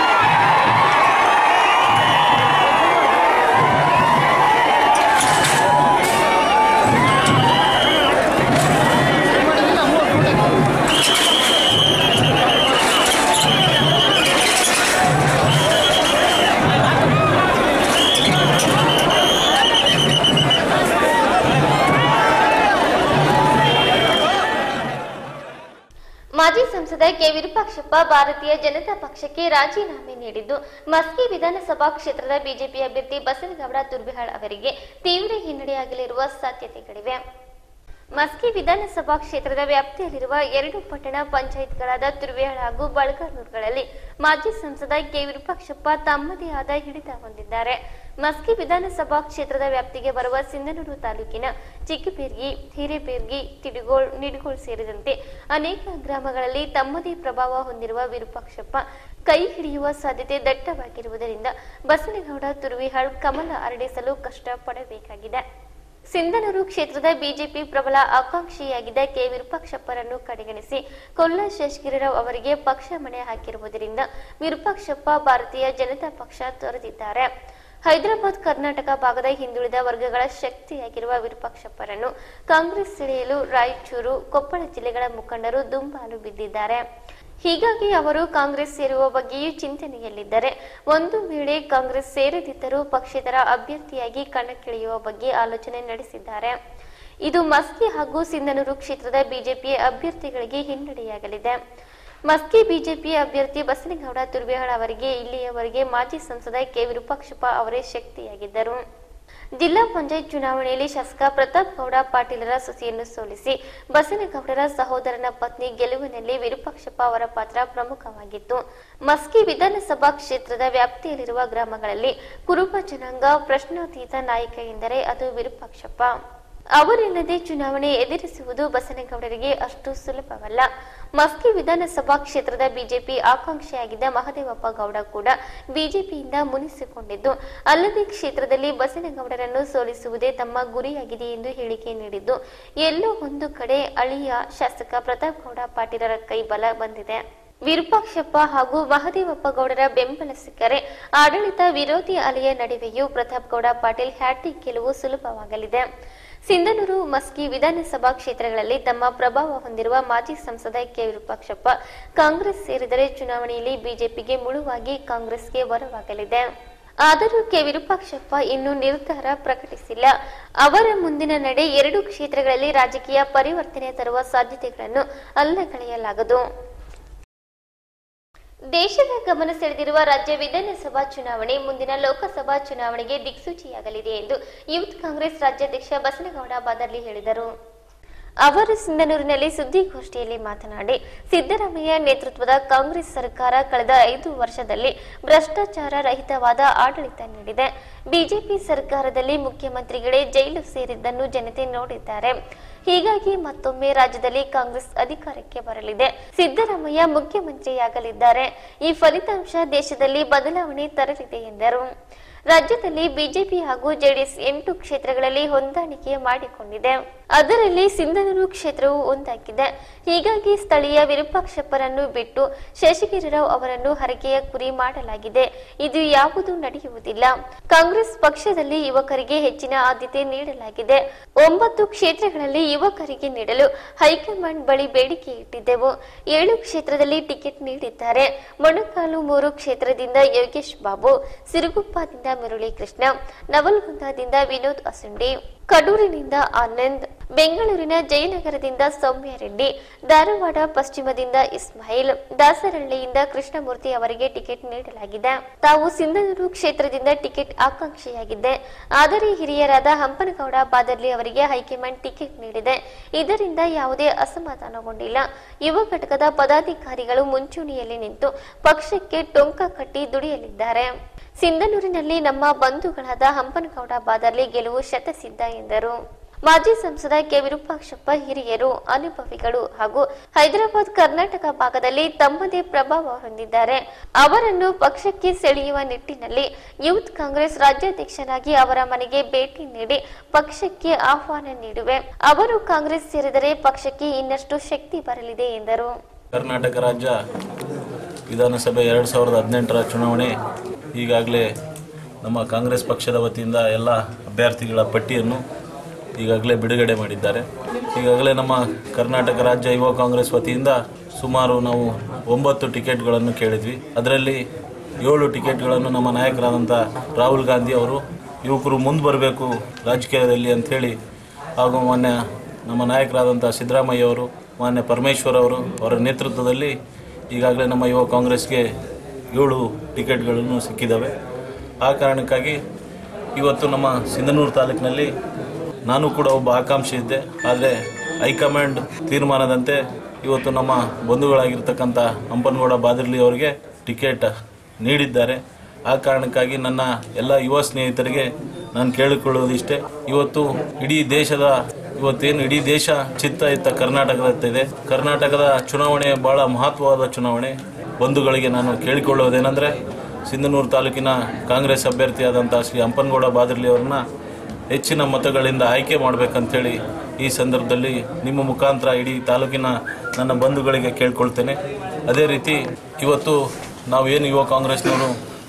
ಮಾಜಿ ಸಂಸದ ಕೆ ವಿರೂಪಾಕ್ಷಪ್ಪ ಭಾರತೀಯ ಜನತಾ ಪಕ್ಷಕ್ಕೆ ರಾಜೀನಾಮೆ ನೀಡಿದ್ದು ಮಸ್ಕಿ ವಿಧಾನಸಭಾ ಕ್ಷೇತ್ರದ ಬಿಜೆಪಿ ಅಭ್ಯರ್ಥಿ ಬಸನಗೌಡ ತುರ್ಬಿಹಾಳ್ ಅವರಿಗೆ ತೀವ್ರ ಹಿನ್ನಡೆಯಾಗಲಿರುವ ಸಾಧ್ಯತೆಗಳಿವೆ ಮಸ್ಕಿ ವಿಧಾನಸಭಾ ಕ್ಷೇತ್ರದ ವ್ಯಾಪ್ತಿಯಲ್ಲಿರುವ ಎರಡು ಪಟ್ಟಣ ಪಂಚಾಯತ್ಗಳಾದ ತುರ್ವೇಳ ಹಾಗೂ ಬಳಗಾನೂರುಗಳಲ್ಲಿ ಮಾಜಿ ಸಂಸದ ಕೆ ವಿರೂಪಾಕ್ಷಪ್ಪ ತಮ್ಮದೇ ಆದ ಹಿಡಿತ ಹೊಂದಿದ್ದಾರೆ ಮಸ್ಕಿ ವಿಧಾನಸಭಾ ಕ್ಷೇತ್ರದ ವ್ಯಾಪ್ತಿಗೆ ಬರುವ ಸಿಂಧನೂರು ತಾಲೂಕಿನ ಚಿಕ್ಕಬೇರ್ಗಿ ಹಿರೇಬೇರ್ಗಿ ತಿಡಿಗೋಳ್ ನಿಡಗೋಳ್ ಸೇರಿದಂತೆ ಅನೇಕ ಗ್ರಾಮಗಳಲ್ಲಿ ತಮ್ಮದೇ ಪ್ರಭಾವ ಹೊಂದಿರುವ ವಿರೂಪಾಕ್ಷಪ್ಪ ಕೈ ಹಿಡಿಯುವ ಸಾಧ್ಯತೆ ದಟ್ಟವಾಗಿರುವುದರಿಂದ ಬಸನಗೌಡ ತುರುವಿಹಾಳ್ ಕಮಲ ಅರಳಿಸಲು ಕಷ್ಟ ಪಡಬೇಕಾಗಿದೆ ಸಿಂಧನೂರು ಕ್ಷೇತ್ರದ ಬಿಜೆಪಿ ಪ್ರಬಲ ಆಕಾಂಕ್ಷಿಯಾಗಿದ್ದ ಕೆ ವಿರೂಪಾಕ್ಷಪ್ಪರನ್ನು ಕಡೆಗಣಿಸಿ ಕೊಲ್ಲ ಶೇಷಗಿರಿರಾವ್ ಅವರಿಗೆ ಪಕ್ಷ ಮಣೆ ಹಾಕಿರುವುದರಿಂದ ವಿರೂಪಾಕ್ಷಪ್ಪ ಭಾರತೀಯ ಜನತಾ ಪಕ್ಷ ತೊರೆದಿದ್ದಾರೆ ಹೈದರಾಬಾದ್ ಕರ್ನಾಟಕ ಭಾಗದ ಹಿಂದುಳಿದ ವರ್ಗಗಳ ಶಕ್ತಿಯಾಗಿರುವ ವಿರೂಪಾಕ್ಷಪ್ಪರನ್ನು ಕಾಂಗ್ರೆಸ್ ಸೆಳೆಯಲು ರಾಯಚೂರು ಕೊಪ್ಪಳ ಜಿಲ್ಲೆಗಳ ಮುಖಂಡರು ದುಂಬಾಲು ಬಿದ್ದಿದ್ದಾರೆ ಹೀಗಾಗಿ ಅವರು ಕಾಂಗ್ರೆಸ್ ಸೇರುವ ಬಗ್ಗೆಯೂ ಚಿಂತನೆಯಲ್ಲಿದ್ದಾರೆ ಒಂದು ವೇಳೆ ಕಾಂಗ್ರೆಸ್ ಸೇರದಿದ್ದರೂ ಪಕ್ಷೇತರ ಅಭ್ಯರ್ಥಿಯಾಗಿ ಕಣಕ್ಕಿಳಿಯುವ ಬಗ್ಗೆ ಆಲೋಚನೆ ನಡೆಸಿದ್ದಾರೆ ಇದು ಮಸ್ಕಿ ಹಾಗೂ ಸಿಂಧನೂರು ಕ್ಷೇತ್ರದ ಬಿಜೆಪಿ ಅಭ್ಯರ್ಥಿಗಳಿಗೆ ಹಿನ್ನಡೆಯಾಗಲಿದೆ ಮಸ್ಕಿ ಬಿಜೆಪಿ ಅಭ್ಯರ್ಥಿ ಬಸನಗೌಡ ತುರ್ಬೇಹಾಳ್ ಅವರಿಗೆ ಇಲ್ಲಿಯವರೆಗೆ ಮಾಜಿ ಸಂಸದ ಕೆ ವಿರೂಪಾಕ್ಷಪ್ಪ ಅವರೇ ಶಕ್ತಿಯಾಗಿದ್ದರು ಜಿಲ್ಲಾ ಪಂಚಾಯತ್ ಚುನಾವಣೆಯಲ್ಲಿ ಶಾಸಕ ಪ್ರತಾಪ್ ಗೌಡ ಪಾಟೀಲರ ಸೊಸೆಯನ್ನು ಸೋಲಿಸಿ ಬಸನಗೌಡರ ಸಹೋದರನ ಪತ್ನಿ ಗೆಲುವಿನಲ್ಲಿ ವಿರೂಪಾಕ್ಷಪ್ಪ ಅವರ ಪಾತ್ರ ಪ್ರಮುಖವಾಗಿತ್ತು ಮಸ್ಕಿ ವಿಧಾನಸಭಾ ಕ್ಷೇತ್ರದ ವ್ಯಾಪ್ತಿಯಲ್ಲಿರುವ ಗ್ರಾಮಗಳಲ್ಲಿ ಕುರುಬ ಜನಾಂಗ ಪ್ರಶ್ನಾತೀತ ನಾಯಕ ಎಂದರೆ ಅದು ವಿರೂಪಾಕ್ಷಪ್ಪ ಅವರಿಲ್ಲದೆ ಚುನಾವಣೆ ಎದುರಿಸುವುದು ಬಸನಗೌಡರಿಗೆ ಅಷ್ಟು ಸುಲಭವಲ್ಲ ಮಸ್ಕಿ ವಿಧಾನಸಭಾ ಕ್ಷೇತ್ರದ ಬಿಜೆಪಿ ಆಕಾಂಕ್ಷಿಯಾಗಿದ್ದ ಮಹದೇವಪ್ಪ ಗೌಡ ಕೂಡ ಬಿಜೆಪಿಯಿಂದ ಮುನಿಸಿಕೊಂಡಿದ್ದು ಅಲ್ಲದೆ ಕ್ಷೇತ್ರದಲ್ಲಿ ಬಸನಗೌಡರನ್ನು ಸೋಲಿಸುವುದೇ ತಮ್ಮ ಗುರಿಯಾಗಿದೆ ಎಂದು ಹೇಳಿಕೆ ನೀಡಿದ್ದು ಎಲ್ಲೋ ಒಂದು ಕಡೆ ಅಳಿಯ ಶಾಸಕ ಪ್ರತಾಪ್ ಗೌಡ ಪಾಟೀಲರ ಕೈ ಬಲ ಬಂದಿದೆ ವಿರೂಪಾಕ್ಷಪ್ಪ ಹಾಗೂ ಮಹದೇವಪ್ಪ ಗೌಡರ ಬೆಂಬಲ ಸಿಕ್ಕರೆ ಆಡಳಿತ ವಿರೋಧಿ ಅಲೆಯ ನಡುವೆಯೂ ಪ್ರತಾಪ್ ಗೌಡ ಪಾಟೀಲ್ ಹ್ಯಾಟ್ರಿಕ್ ಗೆಲುವು ಸುಲಭವಾಗಲಿದೆ ಸಿಂಧನೂರು ಮಸ್ಕಿ ವಿಧಾನಸಭಾ ಕ್ಷೇತ್ರಗಳಲ್ಲಿ ತಮ್ಮ ಪ್ರಭಾವ ಹೊಂದಿರುವ ಮಾಜಿ ಸಂಸದ ಕೆ ವಿರೂಪಾಕ್ಷಪ್ಪ ಕಾಂಗ್ರೆಸ್ ಸೇರಿದರೆ ಚುನಾವಣೆಯಲ್ಲಿ ಬಿಜೆಪಿಗೆ ಮುಳುವಾಗಿ ಕಾಂಗ್ರೆಸ್ಗೆ ವರವಾಗಲಿದೆ ಆದರೂ ಕೆ ವಿರೂಪಾಕ್ಷಪ್ಪ ಇನ್ನೂ ನಿರ್ಧಾರ ಪ್ರಕಟಿಸಿಲ್ಲ ಅವರ ಮುಂದಿನ ನಡೆ ಎರಡು ಕ್ಷೇತ್ರಗಳಲ್ಲಿ ರಾಜಕೀಯ ಪರಿವರ್ತನೆ ತರುವ ಸಾಧ್ಯತೆಗಳನ್ನು ಅಲ್ಲಗಳೆಯಲಾಗದು ದೇಶದ ಗಮನ ಸೆಳೆದಿರುವ ರಾಜ್ಯ ವಿಧಾನಸಭಾ ಚುನಾವಣೆ ಮುಂದಿನ ಲೋಕಸಭಾ ಚುನಾವಣೆಗೆ ದಿಕ್ಸೂಚಿಯಾಗಲಿದೆ ಎಂದು ಯೂತ್ ಕಾಂಗ್ರೆಸ್ ರಾಜ್ಯಾಧ್ಯಕ್ಷ ಬಸನಗೌಡ ಬಾದರ್ಲಿ ಹೇಳಿದರು ಅವರು ಸಿಂಧನೂರಿನಲ್ಲಿ ಸುದ್ದಿಗೋಷ್ಠಿಯಲ್ಲಿ ಮಾತನಾಡಿ ಸಿದ್ದರಾಮಯ್ಯ ನೇತೃತ್ವದ ಕಾಂಗ್ರೆಸ್ ಸರ್ಕಾರ ಕಳೆದ ಐದು ವರ್ಷದಲ್ಲಿ ಭ್ರಷ್ಟಾಚಾರ ರಹಿತವಾದ ಆಡಳಿತ ನೀಡಿದೆ ಬಿಜೆಪಿ ಸರ್ಕಾರದಲ್ಲಿ ಮುಖ್ಯಮಂತ್ರಿಗಳೇ ಜೈಲು ಸೇರಿದ್ದನ್ನು ಜನತೆ ನೋಡಿದ್ದಾರೆ ಹೀಗಾಗಿ ಮತ್ತೊಮ್ಮೆ ರಾಜ್ಯದಲ್ಲಿ ಕಾಂಗ್ರೆಸ್ ಅಧಿಕಾರಕ್ಕೆ ಬರಲಿದೆ ಸಿದ್ದರಾಮಯ್ಯ ಮುಖ್ಯಮಂತ್ರಿಯಾಗಲಿದ್ದಾರೆ ಈ ಫಲಿತಾಂಶ ದೇಶದಲ್ಲಿ ಬದಲಾವಣೆ ತರಲಿದೆ ಎಂದರು ರಾಜ್ಯದಲ್ಲಿ ಬಿಜೆಪಿ ಹಾಗೂ ಜೆಡಿಎಸ್ ಎಂಟು ಕ್ಷೇತ್ರಗಳಲ್ಲಿ ಹೊಂದಾಣಿಕೆ ಮಾಡಿಕೊಂಡಿದೆ ಅದರಲ್ಲಿ ಸಿಂಧನೂರು ಕ್ಷೇತ್ರವು ಒಂದಾಗಿದೆ ಹೀಗಾಗಿ ಸ್ಥಳೀಯ ವಿರೂಪಾಕ್ಷಪ್ಪರನ್ನು ಬಿಟ್ಟು ಶಶಿಗಿರಿರಾವ್ ಅವರನ್ನು ಹರಕೆಯ ಕುರಿ ಮಾಡಲಾಗಿದೆ ಇದು ಯಾವುದು ನಡೆಯುವುದಿಲ್ಲ ಕಾಂಗ್ರೆಸ್ ಪಕ್ಷದಲ್ಲಿ ಯುವಕರಿಗೆ ಹೆಚ್ಚಿನ ಆದ್ಯತೆ ನೀಡಲಾಗಿದೆ ಒಂಬತ್ತು ಕ್ಷೇತ್ರಗಳಲ್ಲಿ ಯುವಕರಿಗೆ ನೀಡಲು ಹೈಕಮಾಂಡ್ ಬಳಿ ಬೇಡಿಕೆ ಇಟ್ಟಿದ್ದೆವು ಏಳು ಕ್ಷೇತ್ರದಲ್ಲಿ ಟಿಕೆಟ್ ನೀಡಿದ್ದಾರೆ ಮೊಣಕಾಲು ಮೂರು ಕ್ಷೇತ್ರದಿಂದ ಯೋಗೇಶ್ ಬಾಬು ಸಿರುಗುಪ್ಪದಿಂದ ಮುರಳೀಕೃಷ್ಣ ನವಲ್ಗುಂದದಿಂದ ವಿನೋದ್ ಅಸುಂಡಿ ಕಡೂರಿನಿಂದ ಆನಂದ್ ಬೆಂಗಳೂರಿನ ಜಯನಗರದಿಂದ ಸೌಮ್ಯ ರೆಡ್ಡಿ ಧಾರವಾಡ ಪಶ್ಚಿಮದಿಂದ ಇಸ್ಮಾಯಿಲ್ ದಾಸರಹಳ್ಳಿಯಿಂದ ಕೃಷ್ಣಮೂರ್ತಿ ಅವರಿಗೆ ಟಿಕೆಟ್ ನೀಡಲಾಗಿದೆ ತಾವು ಸಿಂಧನೂರು ಕ್ಷೇತ್ರದಿಂದ ಟಿಕೆಟ್ ಆಕಾಂಕ್ಷಿಯಾಗಿದ್ದೆ ಆದರೆ ಹಿರಿಯರಾದ ಹಂಪನಗೌಡ ಬಾದರ್ಲಿ ಅವರಿಗೆ ಹೈಕಮಾಂಡ್ ಟಿಕೆಟ್ ನೀಡಿದೆ ಇದರಿಂದ ಯಾವುದೇ ಅಸಮಾಧಾನಗೊಂಡಿಲ್ಲ ಯುವ ಘಟಕದ ಪದಾಧಿಕಾರಿಗಳು ಮುಂಚೂಣಿಯಲ್ಲಿ ನಿಂತು ಪಕ್ಷಕ್ಕೆ ಟೊಂಕ ಕಟ್ಟಿ ದುಡಿಯಲಿದ್ದಾರೆ ಸಿಂಧನೂರಿನಲ್ಲಿ ನಮ್ಮ ಬಂಧುಗಳಾದ ಹಂಪನಗೌಡ ಬಾದರ್ಲಿ ಗೆಲುವು ಶತಸಿದ್ಧ ಎಂದರು ಮಾಜಿ ಸಂಸದ ಕೆ ವಿರೂಪಾಕ್ಷಪ್ಪ ಹಿರಿಯರು ಅನುಭವಿಗಳು ಹಾಗೂ ಹೈದರಾಬಾದ್ ಕರ್ನಾಟಕ ಭಾಗದಲ್ಲಿ ತಮ್ಮದೇ ಪ್ರಭಾವ ಹೊಂದಿದ್ದಾರೆ ಅವರನ್ನು ಪಕ್ಷಕ್ಕೆ ಸೆಳೆಯುವ ನಿಟ್ಟಿನಲ್ಲಿ ಯೂತ್ ಕಾಂಗ್ರೆಸ್ ರಾಜ್ಯಾಧ್ಯಕ್ಷನಾಗಿ ಅವರ ಮನೆಗೆ ಭೇಟಿ ನೀಡಿ ಪಕ್ಷಕ್ಕೆ ಆಹ್ವಾನ ನೀಡುವೆ ಅವರು ಕಾಂಗ್ರೆಸ್ ಸೇರಿದರೆ ಪಕ್ಷಕ್ಕೆ ಇನ್ನಷ್ಟು ಶಕ್ತಿ ಬರಲಿದೆ ಎಂದರು ಕರ್ನಾಟಕ ರಾಜ್ಯ ವಿಧಾನಸಭೆ ಎರಡು ಸಾವಿರದ ಹದಿನೆಂಟರ ಚುನಾವಣೆ ಈಗಾಗಲೇ ನಮ್ಮ ಕಾಂಗ್ರೆಸ್ ಪಕ್ಷದ ವತಿಯಿಂದ ಎಲ್ಲ ಅಭ್ಯರ್ಥಿಗಳ ಪಟ್ಟಿಯನ್ನು ಈಗಾಗಲೇ ಬಿಡುಗಡೆ ಮಾಡಿದ್ದಾರೆ ಈಗಾಗಲೇ ನಮ್ಮ ಕರ್ನಾಟಕ ರಾಜ್ಯ ಯುವ ಕಾಂಗ್ರೆಸ್ ವತಿಯಿಂದ ಸುಮಾರು ನಾವು ಒಂಬತ್ತು ಟಿಕೆಟ್ಗಳನ್ನು ಕೇಳಿದ್ವಿ ಅದರಲ್ಲಿ ಏಳು ಟಿಕೆಟ್ಗಳನ್ನು ನಮ್ಮ ನಾಯಕರಾದಂಥ ರಾಹುಲ್ ಗಾಂಧಿ ಅವರು ಯುವಕರು ಮುಂದೆ ಬರಬೇಕು ರಾಜಕೀಯದಲ್ಲಿ ಅಂಥೇಳಿ ಹಾಗೂ ಮಾನ್ಯ ನಮ್ಮ ನಾಯಕರಾದಂಥ ಸಿದ್ದರಾಮಯ್ಯ ಅವರು ಮಾನ್ಯ ಪರಮೇಶ್ವರ್ ಅವರು ಅವರ ನೇತೃತ್ವದಲ್ಲಿ ಈಗಾಗಲೇ ನಮ್ಮ ಯುವ ಕಾಂಗ್ರೆಸ್ಗೆ ಏಳು ಟಿಕೆಟ್ಗಳನ್ನು ಸಿಕ್ಕಿದ್ದಾವೆ ಆ ಕಾರಣಕ್ಕಾಗಿ ಇವತ್ತು ನಮ್ಮ ಸಿಂಧನೂರು ತಾಲೂಕಿನಲ್ಲಿ ನಾನು ಕೂಡ ಒಬ್ಬ ಆಕಾಂಕ್ಷಿ ಇದ್ದೆ ಆದರೆ ಹೈಕಮಾಂಡ್ ತೀರ್ಮಾನದಂತೆ ಇವತ್ತು ನಮ್ಮ ಬಂಧುಗಳಾಗಿರ್ತಕ್ಕಂಥ ಹಂಪನಗೌಡ ಬಾದಿರ್ಲಿ ಅವರಿಗೆ ಟಿಕೆಟ್ ನೀಡಿದ್ದಾರೆ ಆ ಕಾರಣಕ್ಕಾಗಿ ನನ್ನ ಎಲ್ಲ ಯುವ ಸ್ನೇಹಿತರಿಗೆ ನಾನು ಕೇಳಿಕೊಳ್ಳುವುದಿಷ್ಟೇ ಇವತ್ತು ಇಡೀ ದೇಶದ ಇವತ್ತೇನು ಇಡೀ ದೇಶ ಚಿತ್ತ ಇತ್ತ ಕರ್ನಾಟಕದತ್ತಿದೆ ಕರ್ನಾಟಕದ ಚುನಾವಣೆ ಬಹಳ ಮಹತ್ವವಾದ ಚುನಾವಣೆ ಬಂಧುಗಳಿಗೆ ನಾನು ಕೇಳಿಕೊಳ್ಳುವುದೇನೆಂದರೆ ಸಿಂಧನೂರು ತಾಲೂಕಿನ ಕಾಂಗ್ರೆಸ್ ಅಭ್ಯರ್ಥಿಯಾದಂಥ ಶ್ರೀ ಹಂಪನಗೌಡ ಬಾದರ್ಲಿ ಅವರನ್ನ ಹೆಚ್ಚಿನ ಮತಗಳಿಂದ ಆಯ್ಕೆ ಮಾಡಬೇಕಂತೇಳಿ ಈ ಸಂದರ್ಭದಲ್ಲಿ ನಿಮ್ಮ ಮುಖಾಂತರ ಇಡೀ ತಾಲೂಕಿನ ನನ್ನ ಬಂಧುಗಳಿಗೆ ಕೇಳ್ಕೊಳ್ತೇನೆ ಅದೇ ರೀತಿ ಇವತ್ತು ನಾವು ಏನು ಯುವ ಕಾಂಗ್ರೆಸ್ನವರು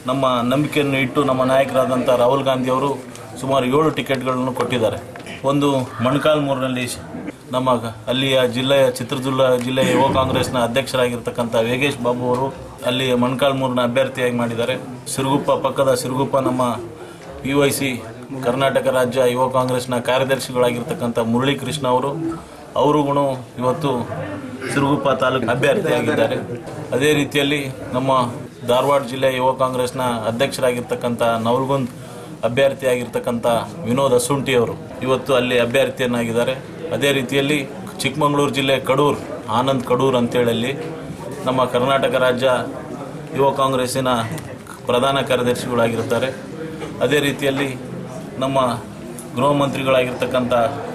ನಮ್ಮ ನಂಬಿಕೆಯನ್ನು ಇಟ್ಟು ನಮ್ಮ ನಾಯಕರಾದಂಥ ರಾಹುಲ್ ಗಾಂಧಿ ಅವರು ಸುಮಾರು ಏಳು ಟಿಕೆಟ್ಗಳನ್ನು ಕೊಟ್ಟಿದ್ದಾರೆ ಒಂದು ಮೊಣಕಾಲ್ಮೂರಿನಲ್ಲಿ ಶ- ನಮ್ಮ ಗ- ಅಲ್ಲಿಯ ಜಿಲ್ಲೆಯ ಚಿತ್ರದುರ್ಗ ಜಿಲ್ಲೆಯ ಯುವ ಕಾಂಗ್ರೆಸ್ನ ಅಧ್ಯಕ್ಷರಾಗಿರ್ತಕ್ಕಂಥ ವೇಗೇಶ್ ಬಾಬು ಅವರು ಅಲ್ಲಿ ಮೊಣಕಾಲ್ಮೂರಿನ ಅಭ್ಯರ್ಥಿಯಾಗಿ ಮಾಡಿದ್ದಾರೆ ಸಿರುಗುಪ್ಪ ಪಕ್ಕದ ಸಿರುಗುಪ್ಪ ನಮ್ಮ ಪಿ ವೈ ಸಿ ಕರ್ನಾಟಕ ರಾಜ್ಯ ಯುವ ಕಾಂಗ್ರೆಸ್ನ ಕಾರ್ಯದರ್ಶಿಗಳಾಗಿರ್ತಕ್ಕಂಥ ಮುರಳಿ ಕೃಷ್ಣ ಅವರು ಅವರುಗಳು ಇವತ್ತು ಸಿರುಗುಪ್ಪ ತಾಲೂಕು ಅಭ್ಯರ್ಥಿಯಾಗಿದ್ದಾರೆ ಅದೇ ರೀತಿಯಲ್ಲಿ ನಮ್ಮ ಧಾರವಾಡ ಜಿಲ್ಲೆಯ ಯುವ ಕಾಂಗ್ರೆಸ್ನ ಅಧ್ಯಕ್ಷರಾಗಿರ್ತಕ್ಕಂಥ ನವಲ್ಗುಂದ್ ಅಭ್ಯರ್ಥಿಯಾಗಿರ್ತಕ್ಕಂಥ ವಿನೋದ್ ಅಸುಂಟಿ ಅವರು ಇವತ್ತು ಅಲ್ಲಿ ಅಭ್ಯರ್ಥಿಯನ್ನಾಗಿದ್ದಾರೆ ಅದೇ ರೀತಿಯಲ್ಲಿ ಚಿಕ್ಕಮಗಳೂರು ಜಿಲ್ಲೆ ಕಡೂರ್ ಆನಂದ್ ಕಡೂರ್ ಅಂತೇಳಿ ಅಲ್ಲಿ ನಮ್ಮ ಕರ್ನಾಟಕ ರಾಜ್ಯ ಯುವ ಕಾಂಗ್ರೆಸ್ಸಿನ ಪ್ರಧಾನ ಕಾರ್ಯದರ್ಶಿಗಳಾಗಿರ್ತಾರೆ ಅದೇ ರೀತಿಯಲ್ಲಿ ನಮ್ಮ ಗೃಹ ಮಂತ್ರಿಗಳಾಗಿರ್ತಕ್ಕಂಥ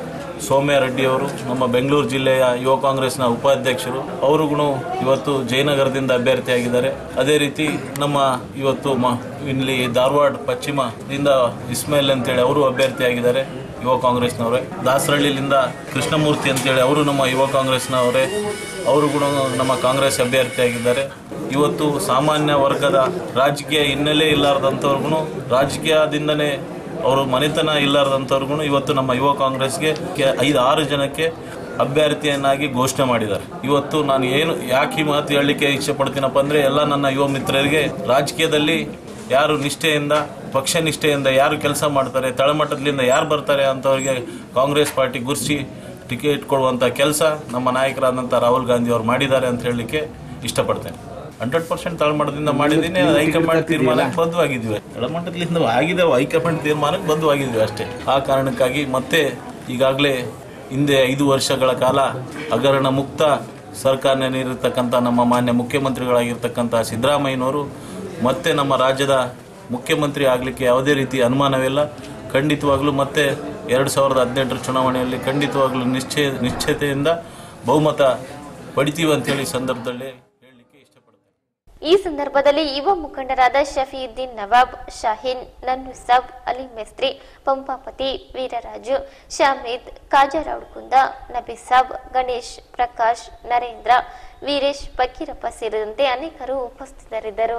ಸೌಮ್ಯ ರೆಡ್ಡಿ ಅವರು ನಮ್ಮ ಬೆಂಗಳೂರು ಜಿಲ್ಲೆಯ ಯುವ ಕಾಂಗ್ರೆಸ್ನ ಉಪಾಧ್ಯಕ್ಷರು ಅವರುಗಳು ಇವತ್ತು ಜಯನಗರದಿಂದ ಅಭ್ಯರ್ಥಿಯಾಗಿದ್ದಾರೆ ಅದೇ ರೀತಿ ನಮ್ಮ ಇವತ್ತು ಮ ಇಲ್ಲಿ ಧಾರವಾಡ ಪಶ್ಚಿಮದಿಂದ ಇಸ್ಮಾಯಿಲ್ ಅಂತೇಳಿ ಅವರು ಅಭ್ಯರ್ಥಿಯಾಗಿದ್ದಾರೆ ಯುವ ಕಾಂಗ್ರೆಸ್ನವರೇ ದಾಸರಳ್ಳಿಲಿಂದ ಕೃಷ್ಣಮೂರ್ತಿ ಅಂತೇಳಿ ಅವರು ನಮ್ಮ ಯುವ ಕಾಂಗ್ರೆಸ್ನವರೇ ಅವರು ಕೂಡ ನಮ್ಮ ಕಾಂಗ್ರೆಸ್ ಅಭ್ಯರ್ಥಿಯಾಗಿದ್ದಾರೆ ಇವತ್ತು ಸಾಮಾನ್ಯ ವರ್ಗದ ರಾಜಕೀಯ ಹಿನ್ನೆಲೆ ಇಲ್ಲಾರ್ದಂಥವ್ರಿಗೂ ರಾಜಕೀಯದಿಂದನೇ ಅವರು ಮನೆತನ ಇಲ್ಲಾರ್ದಂಥವ್ರಿಗೂ ಇವತ್ತು ನಮ್ಮ ಯುವ ಕಾಂಗ್ರೆಸ್ಗೆ ಕೆ- ಐದು ಆರು ಜನಕ್ಕೆ ಅಭ್ಯರ್ಥಿಯನ್ನಾಗಿ ಘೋಷಣೆ ಮಾಡಿದ್ದಾರೆ ಇವತ್ತು ನಾನು ಏನು ಯಾಕೆ ಈ ಮಾತು ಹೇಳಲಿಕ್ಕೆ ಇಚ್ಛೆ ಪಡ್ತೀನಪ್ಪ ಅಂದರೆ ಎಲ್ಲ ನನ್ನ ಯುವ ಮಿತ್ರರಿಗೆ ರಾಜಕೀಯದಲ್ಲಿ ಯಾರು ನಿಷ್ಠೆಯಿಂದ ಪಕ್ಷ ನಿಷ್ಠೆಯಿಂದ ಯಾರು ಕೆಲಸ ಮಾಡ್ತಾರೆ ತಳಮಟ್ಟದಿಂದ ಯಾರು ಬರ್ತಾರೆ ಅಂಥವ್ರಿಗೆ ಕಾಂಗ್ರೆಸ್ ಪಾರ್ಟಿ ಗುರ್ಸಿ ಟಿಕೆಟ್ ಕೊಡುವಂಥ ಕೆಲಸ ನಮ್ಮ ನಾಯಕರಾದಂಥ ರಾಹುಲ್ ಗಾಂಧಿ ಅವರು ಮಾಡಿದ್ದಾರೆ ಅಂತ ಹೇಳಲಿಕ್ಕೆ ಇಷ್ಟಪಡ್ತೇನೆ ಹಂಡ್ರೆಡ್ ಪರ್ಸೆಂಟ್ ತಳಮಟ್ಟದಿಂದ ಮಾಡಿದ್ದೀನಿ ಅದು ಹೈಕಮಾಂಡ್ ತೀರ್ಮಾನಕ್ಕೆ ಬದ್ಧವಾಗಿದ್ವಿ ತಳಮಟ್ಟದಿಂದ ಆಗಿದ್ದೇವೆ ಹೈಕಮಾಂಡ್ ತೀರ್ಮಾನಕ್ಕೆ ಬದ್ಧವಾಗಿದ್ವಿ ಅಷ್ಟೇ ಆ ಕಾರಣಕ್ಕಾಗಿ ಮತ್ತೆ ಈಗಾಗಲೇ ಹಿಂದೆ ಐದು ವರ್ಷಗಳ ಕಾಲ ಹಗರಣ ಮುಕ್ತ ಸರ್ಕಾರ ನೀಡಿರ್ತಕ್ಕಂಥ ನಮ್ಮ ಮಾನ್ಯ ಮುಖ್ಯಮಂತ್ರಿಗಳಾಗಿರ್ತಕ್ಕಂಥ ಸಿದ್ದರಾಮಯ್ಯನವರು ಮತ್ತೆ ನಮ್ಮ ರಾಜ್ಯದ ಮುಖ್ಯಮಂತ್ರಿ ಆಗಲಿಕ್ಕೆ ಯಾವುದೇ ರೀತಿ ಅನುಮಾನವಿಲ್ಲ ಖಂಡಿತವಾಗ್ಲೂ ಮತ್ತೆ ಎರಡು ಸಾವಿರದ ಹದಿನೆಂಟರ ಚುನಾವಣೆಯಲ್ಲಿ ಖಂಡಿತವಾಗ್ಲೂ ನಿಶ್ಚಯ ನಿಶ್ಚಯತೆಯಿಂದ ಬಹುಮತ ಪಡಿತೀವಿ ಅಂತೇಳಿ ಈ ಸಂದರ್ಭದಲ್ಲಿ ಹೇಳಲಿಕ್ಕೆ ಇಷ್ಟಪಡ್ತೇನೆ ಈ ಸಂದರ್ಭದಲ್ಲಿ ಯುವ ಮುಖಂಡರಾದ ಶಫೀಯುದ್ದೀನ್ ನವಾಬ್ ಶಾಹೀನ್ ನನ್ನುಸಾಬ್ ಅಲಿ ಮೆಸ್ತ್ರಿ ಪಂಪಾಪತಿ ವೀರರಾಜು ಶಾಮೀದ್ ಕಾಜಾರಾವ್ ಕುಂದ ನಬಿಸಾಬ್ ಗಣೇಶ್ ಪ್ರಕಾಶ್ ನರೇಂದ್ರ ವೀರೇಶ್ ಫಕೀರಪ್ಪ ಸೇರಿದಂತೆ ಅನೇಕರು ಉಪಸ್ಥಿತರಿದ್ದರು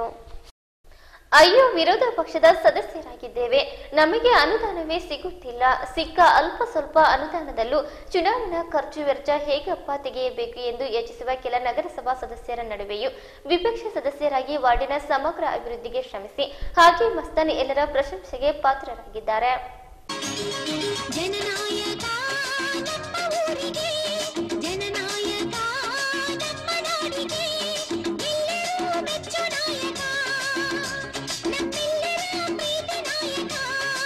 ಅಯ್ಯೋ ವಿರೋಧ ಪಕ್ಷದ ಸದಸ್ಯರಾಗಿದ್ದೇವೆ ನಮಗೆ ಅನುದಾನವೇ ಸಿಗುತ್ತಿಲ್ಲ ಸಿಕ್ಕ ಅಲ್ಪ ಸ್ವಲ್ಪ ಅನುದಾನದಲ್ಲೂ ಚುನಾವಣಾ ಖರ್ಚು ವೆಚ್ಚ ಹೇಗಪ್ಪ ತೆಗೆಯಬೇಕು ಎಂದು ಯೋಚಿಸುವ ಕೆಲ ನಗರಸಭಾ ಸದಸ್ಯರ ನಡುವೆಯೂ ವಿಪಕ್ಷ ಸದಸ್ಯರಾಗಿ ವಾರ್ಡಿನ ಸಮಗ್ರ ಅಭಿವೃದ್ಧಿಗೆ ಶ್ರಮಿಸಿ ಹಾಗೆ ಮಸ್ತಾನ್ ಎಲ್ಲರ ಪ್ರಶಂಸೆಗೆ ಪಾತ್ರರಾಗಿದ್ದಾರೆ ಜನನಾಯಕ ನಮ್ಮ ಊರಿಗೆ ಜನನಾಯಕ ನಮ್ಮ ನಾಡಿಗೆ ಎಲ್ಲರೂ ಮೆಚ್ಚು ನಾಯಕ ನಮ್ಮೆಲ್ಲರ ಪ್ರೀತಿ ನಾಯಕ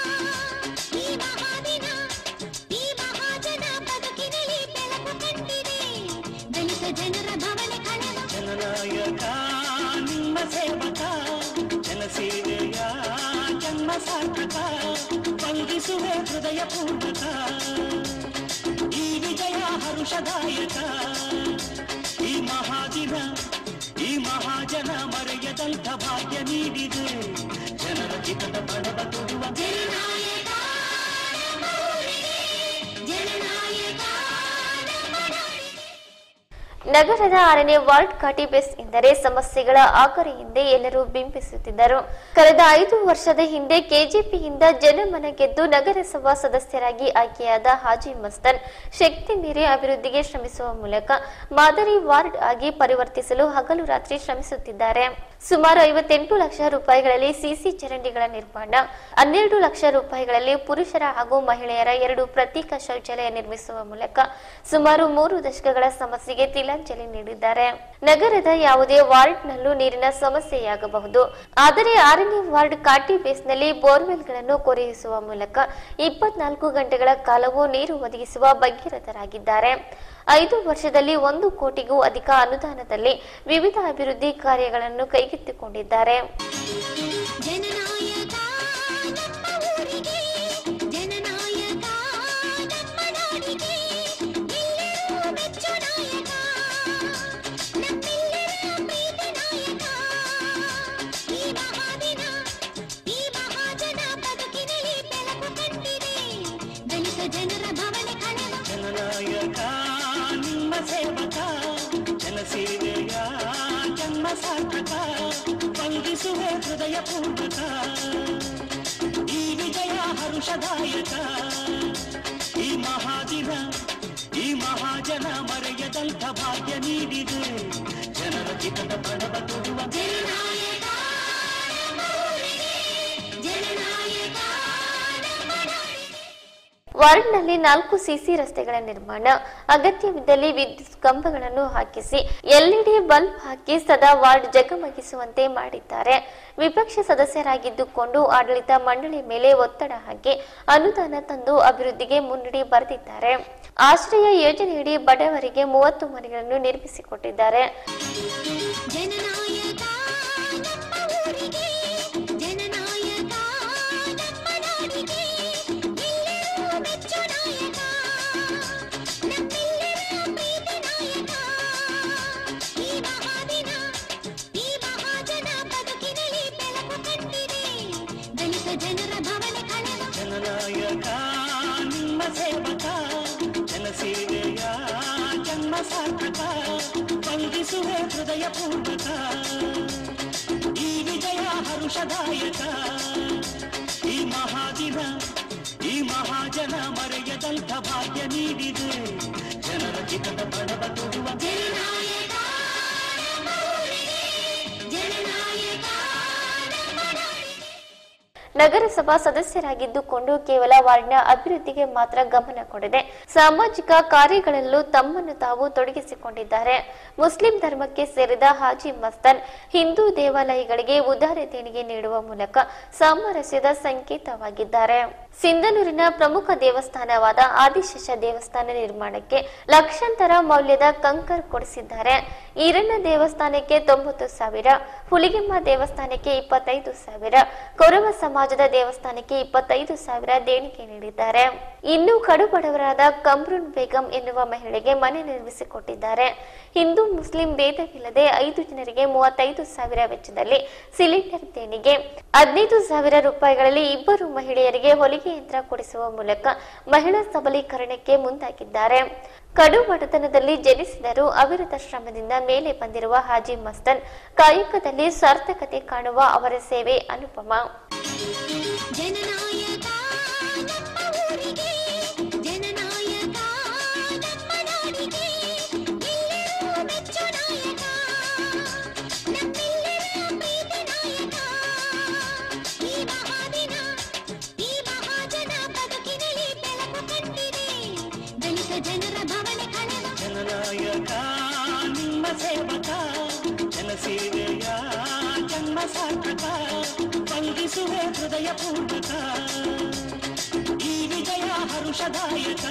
ಈ ಮಹಾದಿನ ಈ ಮಹಾಜನ ಬದುಕಿನಲ್ಲಿ ಬೆಳಕು ಕಂಡಿದೆ ದಲಿತ ಜನರ ಭವನೆ ಕಳೆದ ಜನನಾಯಕ ನಿಮ್ಮ ಸೇವಕ ಜನಸೇವೆಯ ಜನ್ಮ ಸಾರ್ಥಕ ವಂದಿಸುವೆ ಹೃದಯ ಪೂರ್ವಕ ಈ ವಿಜಯ ಹರುಷದಾಯಕ ಈ ಮಹಾದಿನ ಈ ಮಹಾಜನ ಮರೆಯದಂಥ ಭಾಗ್ಯ ನೀಡಿದೆ ಜನರ ಹಿತದ ಬಡವ ತುಡುವ ಜನನಾಯಕ ನಮ್ಮ ಊರಿಗೆ ಜನನಾಯಕ ನಮ್ಮ ನಾಡಿಗೆ ನಗರದ ಆರನೇ ವಾರ್ಡ್ ಕಾಟಿ ಬೇಸ್ ಎಂದರೆ ಸಮಸ್ಯೆಗಳ ಆಗರ ಹಿಂದೆ ಎಲ್ಲರೂ ಬಿಂಬಿಸುತ್ತಿದ್ದರು ಕಳೆದ ಐದು ವರ್ಷದ ಹಿಂದೆ ಕೆಜೆಪಿಯಿಂದ ಜನಮನ ಗೆದ್ದು ನಗರಸಭಾ ಸದಸ್ಯರಾಗಿ ಆಯ್ಕೆಯಾದ ಹಾಜಿ ಮಸ್ತನ್ ಶಕ್ತಿ ಮೀರಿ ಅಭಿವೃದ್ಧಿಗೆ ಶ್ರಮಿಸುವ ಮೂಲಕ ಮಾದರಿ ವಾರ್ಡ್ ಆಗಿ ಪರಿವರ್ತಿಸಲು ಹಗಲು ರಾತ್ರಿ ಶ್ರಮಿಸುತ್ತಿದ್ದಾರೆ ಸುಮಾರು ಐವತ್ತೆಂಟು ಲಕ್ಷ ರೂಪಾಯಿಗಳಲ್ಲಿ ಸಿಸಿ ಚರಂಡಿಗಳ ನಿರ್ಮಾಣ ಹನ್ನೆರಡು ಲಕ್ಷ ರೂಪಾಯಿಗಳಲ್ಲಿ ಪುರುಷರ ಹಾಗೂ ಮಹಿಳೆಯರ ಎರಡು ಪ್ರತ್ಯೇಕ ಶೌಚಾಲಯ ನಿರ್ಮಿಸುವ ಮೂಲಕ ಸುಮಾರು ಮೂರು ದಶಕಗಳ ಸಮಸ್ಯೆಗೆ ತಿಲಾಂಜಲಿ ನೀಡಿದ್ದಾರೆ ನಗರದ ಯಾವುದೇ ವಾರ್ಡ್ನಲ್ಲೂ ನೀರಿನ ಸಮಸ್ಯೆಯಾಗಬಹುದು ಆದರೆ ಆರನೇ ವಾರ್ಡ್ ಕಾಟಿ ಬೇಸ್ನಲ್ಲಿ ಬೋರ್ವೆಲ್ಗಳನ್ನು ಕೊರೆಯಿಸುವ ಮೂಲಕ ಇಪ್ಪತ್ನಾಲ್ಕು ಗಂಟೆಗಳ ಕಾಲವೂ ನೀರು ಒದಗಿಸುವ ಭಗೀರಥರಾಗಿದ್ದಾರೆ ಐದು ವರ್ಷದಲ್ಲಿ ಒಂದು ಕೋಟಿಗೂ ಅಧಿಕ ಅನುದಾನದಲ್ಲಿ ವಿವಿಧ ಅಭಿವೃದ್ಧಿ ಕಾರ್ಯಗಳನ್ನು ಕೈಗೆತ್ತಿಕೊಂಡಿದ್ದಾರೆ ಜನನಾಯಕ ನಮ್ಮ ಊರಿಗೆ ಜನನಾಯಕ ನಮ್ಮ ನಾಡಿಗೆ ಎಲ್ಲರೂ ಮೆಚ್ಚು ನಾಯಕ ನಮ್ಮೆಲ್ಲರ ಪ್ರೀತಿ ನಾಯಕ ಈ ಮಹಾದಿನ ಈ ಮಹಾಜನ ಬದುಕಿನಲ್ಲಿ ಬೆಳಕು ಕಂಡಿದೆ ದಲಿತ ಜನರ ಭವನೆ ಕಳೆದ ಜನನಾಯಕ ನಿಮ್ಮ ಸೇವಕ ಜನಸೇವೆಯ ಜನ್ಮ ಸಾರ್ಥಕ ವಂದಿಸುವೆ ವಂದಿಸುವೆ ಹೃದಯ ಪೂರ್ವಕ ಈ ವಿಜಯ ಹರುಷದಾಯಕ ಈ ಮಹಾದಿನ ಈ ಮಹಾಜನ ಮರೆಯದಂಥ ಭಾಗ್ಯ ನೀಡಿದೆ ಜನರ ಚಿತ್ತದ ಬಡವ ತುಡುವ ಜನನಾಯಕ ನಮ್ಮ ಊರಿಗೆ, ಜನನಾಯಕ ನಮ್ಮ ನಾಡಿಗೆ. ವಾರ್ಡ್ನಲ್ಲಿ ನಾಲ್ಕು ಸಿಸಿ ರಸ್ತೆಗಳ ನಿರ್ಮಾಣ ಅಗತ್ಯವಿದ್ದಲ್ಲಿ ವಿದ್ಯುತ್ ಕಂಬಗಳನ್ನು ಹಾಕಿಸಿ ಎಲ್ಇಡಿ ಬಲ್ಬ್ ಹಾಕಿ ಸದಾ ವಾರ್ಡ್ ಜಗಮಗಿಸುವಂತೆ ಮಾಡಿದ್ದಾರೆ ವಿಪಕ್ಷ ಸದಸ್ಯರಾಗಿದ್ದುಕೊಂಡು ಆಡಳಿತ ಮಂಡಳಿ ಮೇಲೆ ಒತ್ತಡ ಹಾಕಿ ಅನುದಾನ ತಂದು ಅಭಿವೃದ್ಧಿಗೆ ಮುನ್ನಡಿ ಬರೆದಿದ್ದಾರೆ ಆಶ್ರಯ ಯೋಜನೆಯಡಿ ಬಡವರಿಗೆ ಮೂವತ್ತು ಮನೆಗಳನ್ನು ನಿರ್ಮಿಸಿಕೊಟ್ಟಿದ್ದಾರೆ ಜನನಾಯಕ ನಮ್ಮ ಊರಿಗೆ, ಜನನಾಯಕ ನಮ್ಮ ನಾಡಿಗೆ, ಎಲ್ಲರೂ ಮೆಚ್ಚೋ ನಾಯಕ, ನಮ್ಮೆಲ್ಲರ ಪ್ರೀತಿ ನಾಯಕ. ಈ ಮಹಾದಿನ, ಈ ಮಹಾಜನ ಬದುಕಿನಲ್ಲಿ ಬೆಳಕು ಕಂಡಿದೆ ದಲಿತ ಜನರ ಭವನೆ ಕಳೆವ ಜನನಾಯಕ ನಿಮ್ಮ ಸೇವಕ ಜನಸೇವೆಯ ಜನ್ಮ ಸಾರ್ಥಕ ವಂದಿಸುವೆ ಹೃದಯ ಪೂರ್ವಕ ಈ ವಿಜಯ ಹರುಷದಾಯಕ ಈ ಮಹಾದಿನ ಈ ಮಹಾಜನ ಮರೆಯದಂಥ ಭಾಗ್ಯ ನೀಡಿದೆ ಜನರ ಚಿತ್ತದ ಬಡವ ತುಡುವ ಜನನಾಯಕ ನಮ್ಮ ಊರಿಗೆ, ಜನನಾಯಕ ನಮ್ಮ ನಾಡಿಗೆ. ನಗರಸಭಾ ಸದಸ್ಯರಾಗಿದ್ದುಕೊಂಡು ಕೇವಲ ವಾರ್ಡ್ನ ಅಭಿವೃದ್ಧಿಗೆ ಮಾತ್ರ ಗಮನ ಕೊಡದೆ ಸಾಮಾಜಿಕ ಕಾರ್ಯಗಳಲ್ಲೂ ತಮ್ಮನ್ನು ತಾವು ತೊಡಗಿಸಿಕೊಂಡಿದ್ದಾರೆ ಮುಸ್ಲಿಂ ಧರ್ಮಕ್ಕೆ ಸೇರಿದ ಹಾಜಿ ಮಸ್ತಾನ್ ಹಿಂದೂ ದೇವಾಲಯಗಳಿಗೆ ಉದಾರ ದೇಣಿಗೆ ನೀಡುವ ಮೂಲಕ ಸಾಮರಸ್ಯದ ಸಂಕೇತವಾಗಿದ್ದಾರೆ ಸಿಂಧನೂರಿನ ಪ್ರಮುಖ ದೇವಸ್ಥಾನವಾದ ಆದಿಶೇಷ ದೇವಸ್ಥಾನ ನಿರ್ಮಾಣಕ್ಕೆ ಲಕ್ಷಾಂತರ ಮೌಲ್ಯದ ಕಂಕರ್ ಕೊಡಿಸಿದ್ದಾರೆ ಈರಣ್ಣ ದೇವಸ್ಥಾನಕ್ಕೆ ತೊಂಬತ್ತು ಸಾವಿರ ಹುಲಿಗೆಮ್ಮ ದೇವಸ್ಥಾನಕ್ಕೆ ಇಪ್ಪತ್ತೈದು ಸಾವಿರ ಕೊರವ ಸಮಾಜದ ದೇವಸ್ಥಾನಕ್ಕೆ ಇಪ್ಪತ್ತೈದು ಸಾವಿರ ದೇಣಿಗೆ ನೀಡಿದ್ದಾರೆ ಇನ್ನು ಕಡುಬಡವರಾದ ಕಮ್ರುನ್ ಬೇಗಂ ಎನ್ನುವ ಮಹಿಳೆಗೆ ಮನೆ ನಿರ್ಮಿಸಿಕೊಟ್ಟಿದ್ದಾರೆ ಹಿಂದೂ ಮುಸ್ಲಿಂ ಭೇದವಿಲ್ಲದೆ ಐದು ಜನರಿಗೆ ಮೂವತ್ತೈದು ಸಾವಿರ ವೆಚ್ಚದಲ್ಲಿ ಸಿಲಿಂಡರ್ ದೇಣಿಗೆ ಹದಿನೈದು ಸಾವಿರ ರೂಪಾಯಿಗಳಲ್ಲಿ ಇಬ್ಬರು ಮಹಿಳೆಯರಿಗೆ ಹೊಲಿಗೆ ಯಂತ್ರ ಕೊಡಿಸುವ ಮೂಲಕ ಮಹಿಳಾ ಸಬಲೀಕರಣಕ್ಕೆ ಮುಂದಾಗಿದ್ದಾರೆ ಕಡು ಬಡತನದಲ್ಲಿ ಜನಿಸಿದರೂ ಅವಿರತ ಶ್ರಮದಿಂದ ಮೇಲೆ ಬಂದಿರುವ ಹಾಜಿ ಮಸ್ತನ್ ಕಾಯಕದಲ್ಲಿ ಸಾರ್ಥಕತೆ ಕಾಣುವ ಅವರ ಸೇವೆ ಅನುಪಮ ಜನನಾಯಕ ನಮ್ಮ ಊರಿಗೆ, ಜನನಾಯಕ ನಮ್ಮ ನಾಡಿಗೆ, ಎಲ್ಲರೂ ಮೆಚ್ಚೋ ನಾಯಕ, ನಮ್ಮೆಲ್ಲರ ಪ್ರೀತಿ ನಾಯಕ. ಈ ಮಹಾದಿನ, ಈ ಮಹಾಜನ ಬದುಕಿನಲ್ಲಿ ಬೆಳಕು ಕಂಡಿದೆ ದಲಿತ ಜನರ ಭವನೆ ಕಳೆವ ಜನನಾಯಕ ನಿಮ್ಮ ಸೇವಕ ಜನಸೇವೆಯ ಜನ್ಮ ಸಾರ್ಥಕ ವಂದಿಸುವೆ ಹೃದಯ ಪೂರ್ವಕ ಈ ವಿಜಯ ಹರುಷದಾಯಕ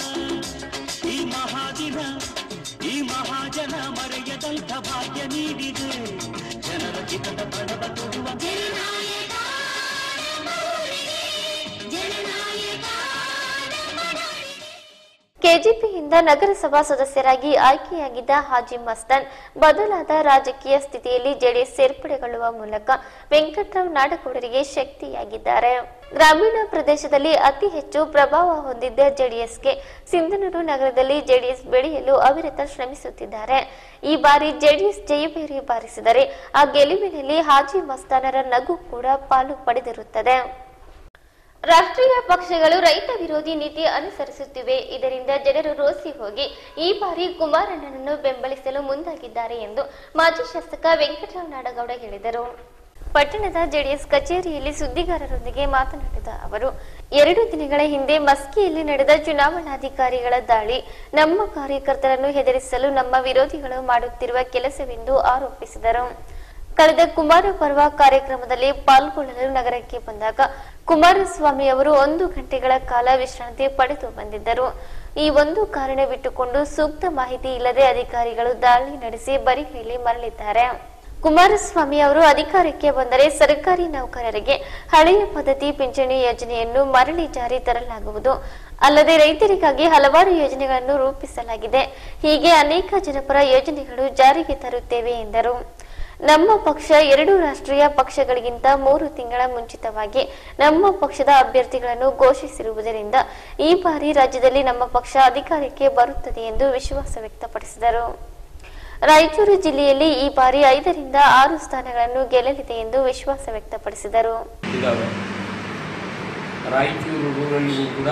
ಈ ಮಹಾದಿನ ಈ ಮಹಾಜನ ಮರೆಯದಂಥ ಭಾಗ್ಯ ನೀಡಿದೆ ಜನರ ಚಿತ್ತದ ಬಡವ ತುಡುವ ಜನನಾಯಕ ನಮ್ಮ ಊರಿಗೆ, ಜನನಾಯಕ ನಮ್ಮ ನಾಡಿಗೆ. ಕೆಜಿಪಿಯಿಂದ ನಗರಸಭಾ ಸದಸ್ಯರಾಗಿ ಆಯ್ಕೆಯಾಗಿದ್ದ ಹಾಜಿ ಮಸ್ತಾನ್ ಬದಲಾದ ರಾಜಕೀಯ ಸ್ಥಿತಿಯಲ್ಲಿ ಜೆಡಿಎಸ್ ಸೇರ್ಪಡೆಗೊಳ್ಳುವ ಮೂಲಕ ವೆಂಕಟರಾವ್ ನಾಡಗೌಡರಿಗೆ ಶಕ್ತಿಯಾಗಿದ್ದಾರೆ ಗ್ರಾಮೀಣ ಪ್ರದೇಶದಲ್ಲಿ ಅತಿ ಹೆಚ್ಚು ಪ್ರಭಾವ ಹೊಂದಿದ್ದ ಜೆಡಿಎಸ್ಗೆ ಸಿಂಧನೂರು ನಗರದಲ್ಲಿ ಜೆಡಿಎಸ್ ಬೆಳೆಯಲು ಅವಿರತ ಶ್ರಮಿಸುತ್ತಿದ್ದಾರೆ ಈ ಬಾರಿ ಜೆಡಿಎಸ್ ಜಯಬೇರಿ ಬಾರಿಸಿದರೆ ಆ ಗೆಲುವಿನಲ್ಲಿ ಹಾಜಿ ಮಸ್ತಾನರ ನಗು ಕೂಡ ಪಾಲು ಪಡೆದಿರುತ್ತದೆ ರಾಷ್ಟ್ರೀಯ ಪಕ್ಷಗಳು ರೈತ ವಿರೋಧಿ ನೀತಿ ಅನುಸರಿಸುತ್ತಿವೆ ಇದರಿಂದ ಜನರು ರೋಸಿ ಹೋಗಿ ಈ ಬಾರಿ ಕುಮಾರಣ್ಣನನ್ನು ಬೆಂಬಲಿಸಲು ಮುಂದಾಗಿದ್ದಾರೆ ಎಂದು ಮಾಜಿ ಶಾಸಕ ವೆಂಕಟರಾವ್ ನಾಡಗೌಡ ಹೇಳಿದರು ಪಟ್ಟಣದ ಜೆಡಿಎಸ್ ಕಚೇರಿಯಲ್ಲಿ ಸುದ್ದಿಗಾರರೊಂದಿಗೆ ಮಾತನಾಡಿದ ಅವರು ಎರಡು ದಿನಗಳ ಹಿಂದೆ ಮಸ್ಕಿಯಲ್ಲಿ ನಡೆದ ಚುನಾವಣಾಧಿಕಾರಿಗಳ ದಾಳಿ ನಮ್ಮ ಕಾರ್ಯಕರ್ತರನ್ನು ಹೆದರಿಸಲು ನಮ್ಮ ವಿರೋಧಿಗಳು ಮಾಡುತ್ತಿರುವ ಕೆಲಸವೆಂದು ಆರೋಪಿಸಿದರು ಕಳೆದ ಕುಮಾರ ಪರ್ವ ಕಾರ್ಯಕ್ರಮದಲ್ಲಿ ಪಾಲ್ಗೊಳ್ಳಲು ನಗರಕ್ಕೆ ಬಂದಾಗ ಕುಮಾರಸ್ವಾಮಿ ಅವರು ಒಂದು ಗಂಟೆಗಳ ಕಾಲ ವಿಶ್ರಾಂತಿ ಪಡೆದು ಬಂದಿದ್ದರು ಈ ಒಂದು ಕಾರಣವಿಟ್ಟುಕೊಂಡು ಸೂಕ್ತ ಮಾಹಿತಿ ಇಲ್ಲದೆ ಅಧಿಕಾರಿಗಳು ದಾಳಿ ನಡೆಸಿ ಬರಿಗೈಲಿ ಮರಳಿದ್ದಾರೆ ಕುಮಾರಸ್ವಾಮಿ ಅವರು ಅಧಿಕಾರಕ್ಕೆ ಬಂದರೆ ಸರ್ಕಾರಿ ನೌಕರರಿಗೆ ಹಳೆಯ ಪದ್ಧತಿ ಪಿಂಚಣಿ ಯೋಜನೆಯನ್ನು ಮರಳಿ ಜಾರಿ ತರಲಾಗುವುದು ಅಲ್ಲದೆ ರೈತರಿಗಾಗಿ ಹಲವಾರು ಯೋಜನೆಗಳನ್ನು ರೂಪಿಸಲಾಗಿದೆ ಹೀಗೆ ಅನೇಕ ಜನಪರ ಯೋಜನೆಗಳು ಜಾರಿಗೆ ತರುತ್ತೇವೆ ಎಂದರು ನಮ್ಮ ಪಕ್ಷ ಎರಡು ರಾಷ್ಟ್ರೀಯ ಪಕ್ಷಗಳಿಗಿಂತ ಮೂರು ತಿಂಗಳ ಮುಂಚಿತವಾಗಿ ನಮ್ಮ ಪಕ್ಷದ ಅಭ್ಯರ್ಥಿಗಳನ್ನು ಘೋಷಿಸಿರುವುದರಿಂದ ಈ ಬಾರಿ ರಾಜ್ಯದಲ್ಲಿ ನಮ್ಮ ಪಕ್ಷ ಅಧಿಕಾರಕ್ಕೆ ಬರುತ್ತದೆ ಎಂದು ವಿಶ್ವಾಸ ವ್ಯಕ್ತಪಡಿಸಿದರು ರಾಯಚೂರು ಜಿಲ್ಲೆಯಲ್ಲಿ ಈ ಬಾರಿ ಐದರಿಂದ ಆರು ಸ್ಥಾನಗಳನ್ನು ಗೆಲ್ಲಲಿದೆ ಎಂದು ವಿಶ್ವಾಸ ವ್ಯಕ್ತಪಡಿಸಿದರು ಇದ್ದಾವೆ ರಾಯಚೂರು ರೂರಲ್ಲಿಗೂ ಕೂಡ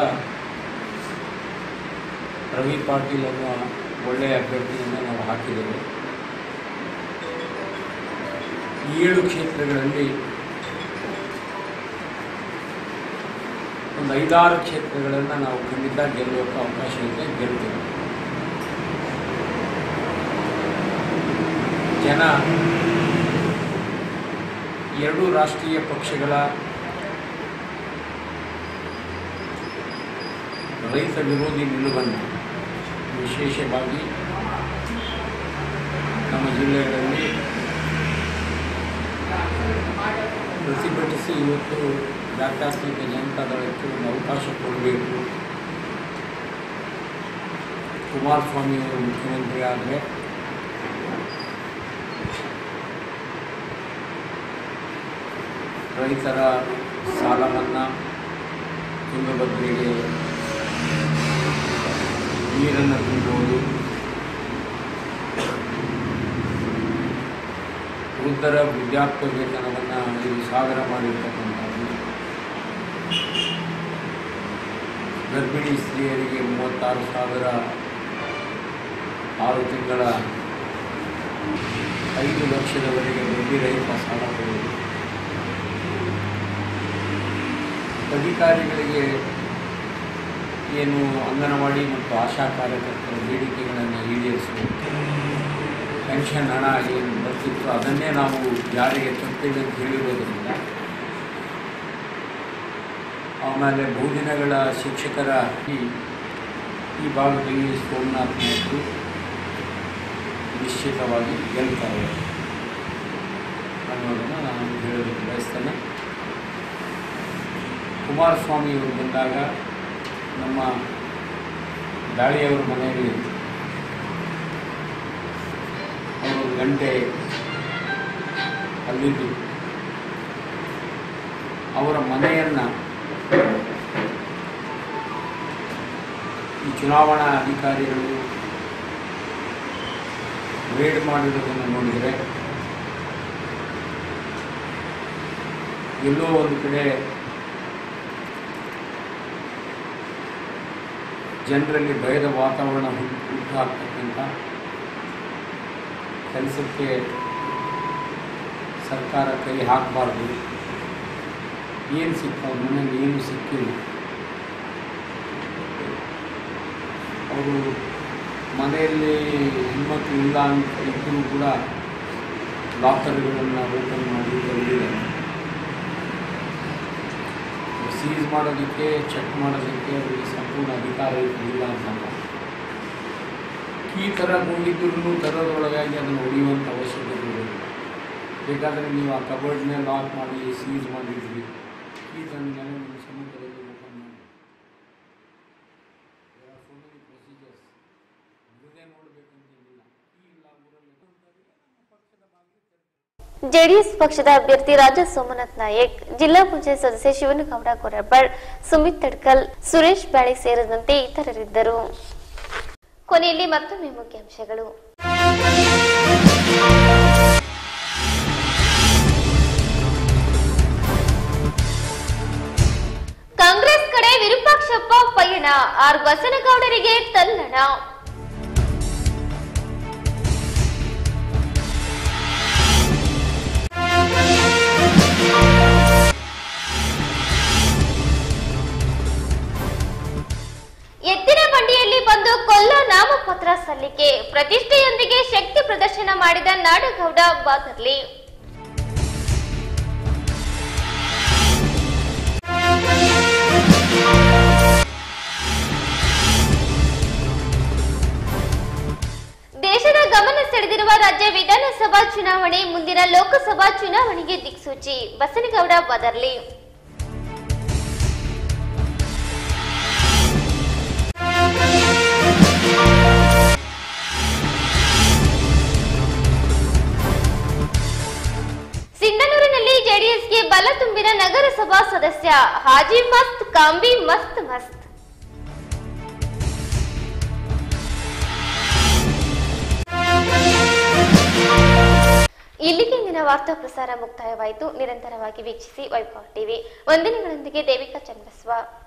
ರವಿ ಪಾಟೀಲ್ ಅನ್ನುವ ಒಳ್ಳೆಯ ಅಭ್ಯರ್ಥಿಯನ್ನು ನಾವು ಹಾಕಿದ್ದೇವೆ ಏಳು ಕ್ಷೇತ್ರಗಳಲ್ಲಿ ಒಂದು ಐದಾರು ಕ್ಷೇತ್ರಗಳನ್ನು ನಾವು ಖಂಡಿತ ಗೆಲ್ಲುವಕ್ಕೆ ಅವಕಾಶ ಇದೆ ಗೆಲ್ತೇವೆ ಜನ ಎರಡೂ ರಾಷ್ಟ್ರೀಯ ಪಕ್ಷಗಳ ರೈತ ವಿರೋಧಿ ನಿಲುವನ್ನು ವಿಶೇಷವಾಗಿ ನಮ್ಮ ಜಿಲ್ಲೆಗಳಲ್ಲಿ ಪ್ರತಿಭಟಿಸಿ ಇವತ್ತು ಜಾತ್ಯಾತ್ಮಕ ಜನತಾದಳಕ್ಕೆ ಒಂದು ಅವಕಾಶ ಕೊಡಬೇಕು ಕುಮಾರಸ್ವಾಮಿ ಅವರು ಮುಖ್ಯಮಂತ್ರಿ ಆದರೆ ರೈತರ ಸಾಲ ಮನ್ನಾ ತುಂಗಭದ್ರೆಗೆ ನೀರನ್ನು ತುಂಬುವುದು ವೃದ್ಧರ ವೃದ್ಧಾಪ್ಯ ವೇತನವನ್ನು ಐದು ಸಾವಿರ ಮಾಡಿರ್ತಕ್ಕಂಥದ್ದು ಗರ್ಭಿಣಿ ಸ್ತ್ರೀಯರಿಗೆ ಮೂವತ್ತಾರು ಸಾವಿರ ಆರು ತಿಂಗಳ ಐದು ಲಕ್ಷದವರೆಗೆ ಬಡ್ಡಿ ರಹಿತ ಸಾಲ ಕೊಡುವುದು ಅಧಿಕಾರಿಗಳಿಗೆ ಏನು ಅಂಗನವಾಡಿ ಮತ್ತು ಆಶಾ ಕಾರ್ಯಕರ್ತರ ಬೇಡಿಕೆಗಳನ್ನು ಈಡೇರಿಸುವುದು ಪೆನ್ಷನ್ ಹಣ ಏನು ಬರ್ತಿತ್ತು ಅದನ್ನೇ ನಾವು ಜಾರಿಗೆ ತರ್ತೇವೆ ಅಂತ ಹೇಳಿರೋದ್ರಿಂದ ಆಮೇಲೆ ಬಹುದಿನಗಳ ಶಿಕ್ಷಕರ ಈ ಈ ಭಾಗದಲ್ಲಿ ಸೋಮನಾಥ್ ಮತ್ತು ನಿಶ್ಚಿತವಾಗಿ ಗೆಲ್ತಾರೆ ಅನ್ನೋದನ್ನು ನಾನು ಹೇಳೋದಕ್ಕೆ ಬಯಸ್ತೇನೆ ಕುಮಾರಸ್ವಾಮಿ ಅವರು ಬಂದಾಗ ನಮ್ಮ ದಾಳಿಯವರ ಮನೆಯಲ್ಲಿ ಅವರು ಗಂಟೆ ಅಲ್ಲಿದ್ದು ಅವರ ಮನೆಯನ್ನು ಈ ಚುನಾವಣಾ ಅಧಿಕಾರಿಗಳು ರೇಡ್ ಮಾಡಿರೋದನ್ನು ನೋಡಿದರೆ ಎಲ್ಲೋ ಒಂದು ಕಡೆ ಜನರಲ್ಲಿ ಭಯದ ವಾತಾವರಣ ಹುಟ್ಟು ಹುಟ್ಟುಹಾಕ್ತಕ್ಕಂಥ ಕೆಲಸಕ್ಕೆ ಸರ್ಕಾರ ಕೈ ಹಾಕಬಾರ್ದು ಏನು ಸಿಗ್ತಾವೆ ಮನೆಯಲ್ಲಿ ಏನು ಸಿಕ್ಕಿಲ್ಲ ಅವರು ಮನೆಯಲ್ಲಿ ಹೆಣ್ಮಕ್ಳು ಇಲ್ಲ ಅಂತ ಇದ್ದರೂ ಕೂಡ ಲಾಕರ್ಗಳನ್ನು ಓಪನ್ ಮಾಡಿ ಬಂದಿದ್ದಾರೆ ಸೀಸ್ ಮಾಡೋದಕ್ಕೆ ಚೆಕ್ ಮಾಡೋದಕ್ಕೆ ಅವರಿಗೆ ಸಂಪೂರ್ಣ ಅಧಿಕಾರ ಇಲ್ಲ ಅಂತ ಈ ಥರ ಹೋಗಿದ್ರು ತರೋದ್ರೊಳಗಾಗಿ ಅದನ್ನು ಹೊಡೆಯುವಂಥ ಅವಶ್ಯಕತೆ ಇದೆ ಬೇಕಾದರೆ ನೀವು ಆ ಕಬೋರ್ಡ್ನೇ ಲಾಕ್ ಮಾಡಿ ಸೀಸ್ ಮಾಡಿದ್ರಿ ಈ ತಂದಮೇಲೆ ನೀವು ಸಮುದ್ರದಲ್ಲಿ ಓಪನ್ ಮಾಡಿ There are so many procedures. ಇದೇ ನೋಡಬೇಕಂತೇನಿಲ್ಲ ಈ ಇಲ್ಲ ಊರಲ್ಲಿ ನಮ್ಮ ಪಕ್ಷದ ಬಾಗಿಲು ಜೆಡಿಎಸ್ ಪಕ್ಷದ ಅಭ್ಯರ್ಥಿ ರಾಜಾ ಸೋಮನಾಥ್ ನಾಯಕ್ ಜಿಲ್ಲಾ ಪಂಚಾಯತ್ ಸದಸ್ಯ ಶಿವನಗೌಡ ಗೊರಬಳ್ ಸುಮಿತ್ ತಡ್ಕಲ್ ಸುರೇಶ್ ಬ್ಯಾಳಿ ಸೇರಿದಂತೆ ಇತರರಿದ್ದರು ಕೊನೆಯಲ್ಲಿ ಮತ್ತೊಮ್ಮೆ ಮುಖ್ಯಾಂಶಗಳು ಕಾಂಗ್ರೆಸ್ ಕಡೆ ವಿರೂಪಾಕ್ಷಪ್ಪ ಪಯಣ ಆರ್ ಬಸನಗೌಡರಿಗೆ ತಲ್ಲಣ ಎತ್ತಿನ ಬಂಡಿಯಲ್ಲಿ ಬಂದು ಕೊಲ್ಲ ನಾಮಪತ್ರ ಸಲ್ಲಿಕೆ ಪ್ರತಿಷ್ಠೆಯೊಂದಿಗೆ ಶಕ್ತಿ ಪ್ರದರ್ಶನ ಮಾಡಿದ ನಾಡಗೌಡ ಬಾದರ್ಲಿ ದೇಶದ ಗಮನ ಸೆಳೆದಿರುವ ರಾಜ್ಯ ವಿಧಾನಸಭಾ ಚುನಾವಣೆ ಮುಂದಿನ ಲೋಕಸಭಾ ಚುನಾವಣೆಗೆ ದಿಕ್ಸೂಚಿ ಬಸನಗೌಡ ಬದರ್ಲಿ ಸಿಂಧನೂರಿನಲ್ಲಿ ಜೆಡಿಎಸ್ಗೆ ಬಲ ತುಂಬಿದ ನಗರಸಭಾ ಸದಸ್ಯ ಹಾಜಿ ಮಸ್ತ್ ಕಾಂಬಿ ಮಸ್ತ್ ಮಸ್ತ್ ಇಲ್ಲಿಗೆ ಇಂದಿನ ವಾರ್ತಾ ಪ್ರಸಾರ ಮುಕ್ತಾಯವಾಯಿತು ನಿರಂತರವಾಗಿ ವೀಕ್ಷಿಸಿ ವೈಭವ್ ಟಿವಿ ವಂದನೆಗಳೊಂದಿಗೆ ದೇವಿಕಾ ಚನ್ನಬಸವ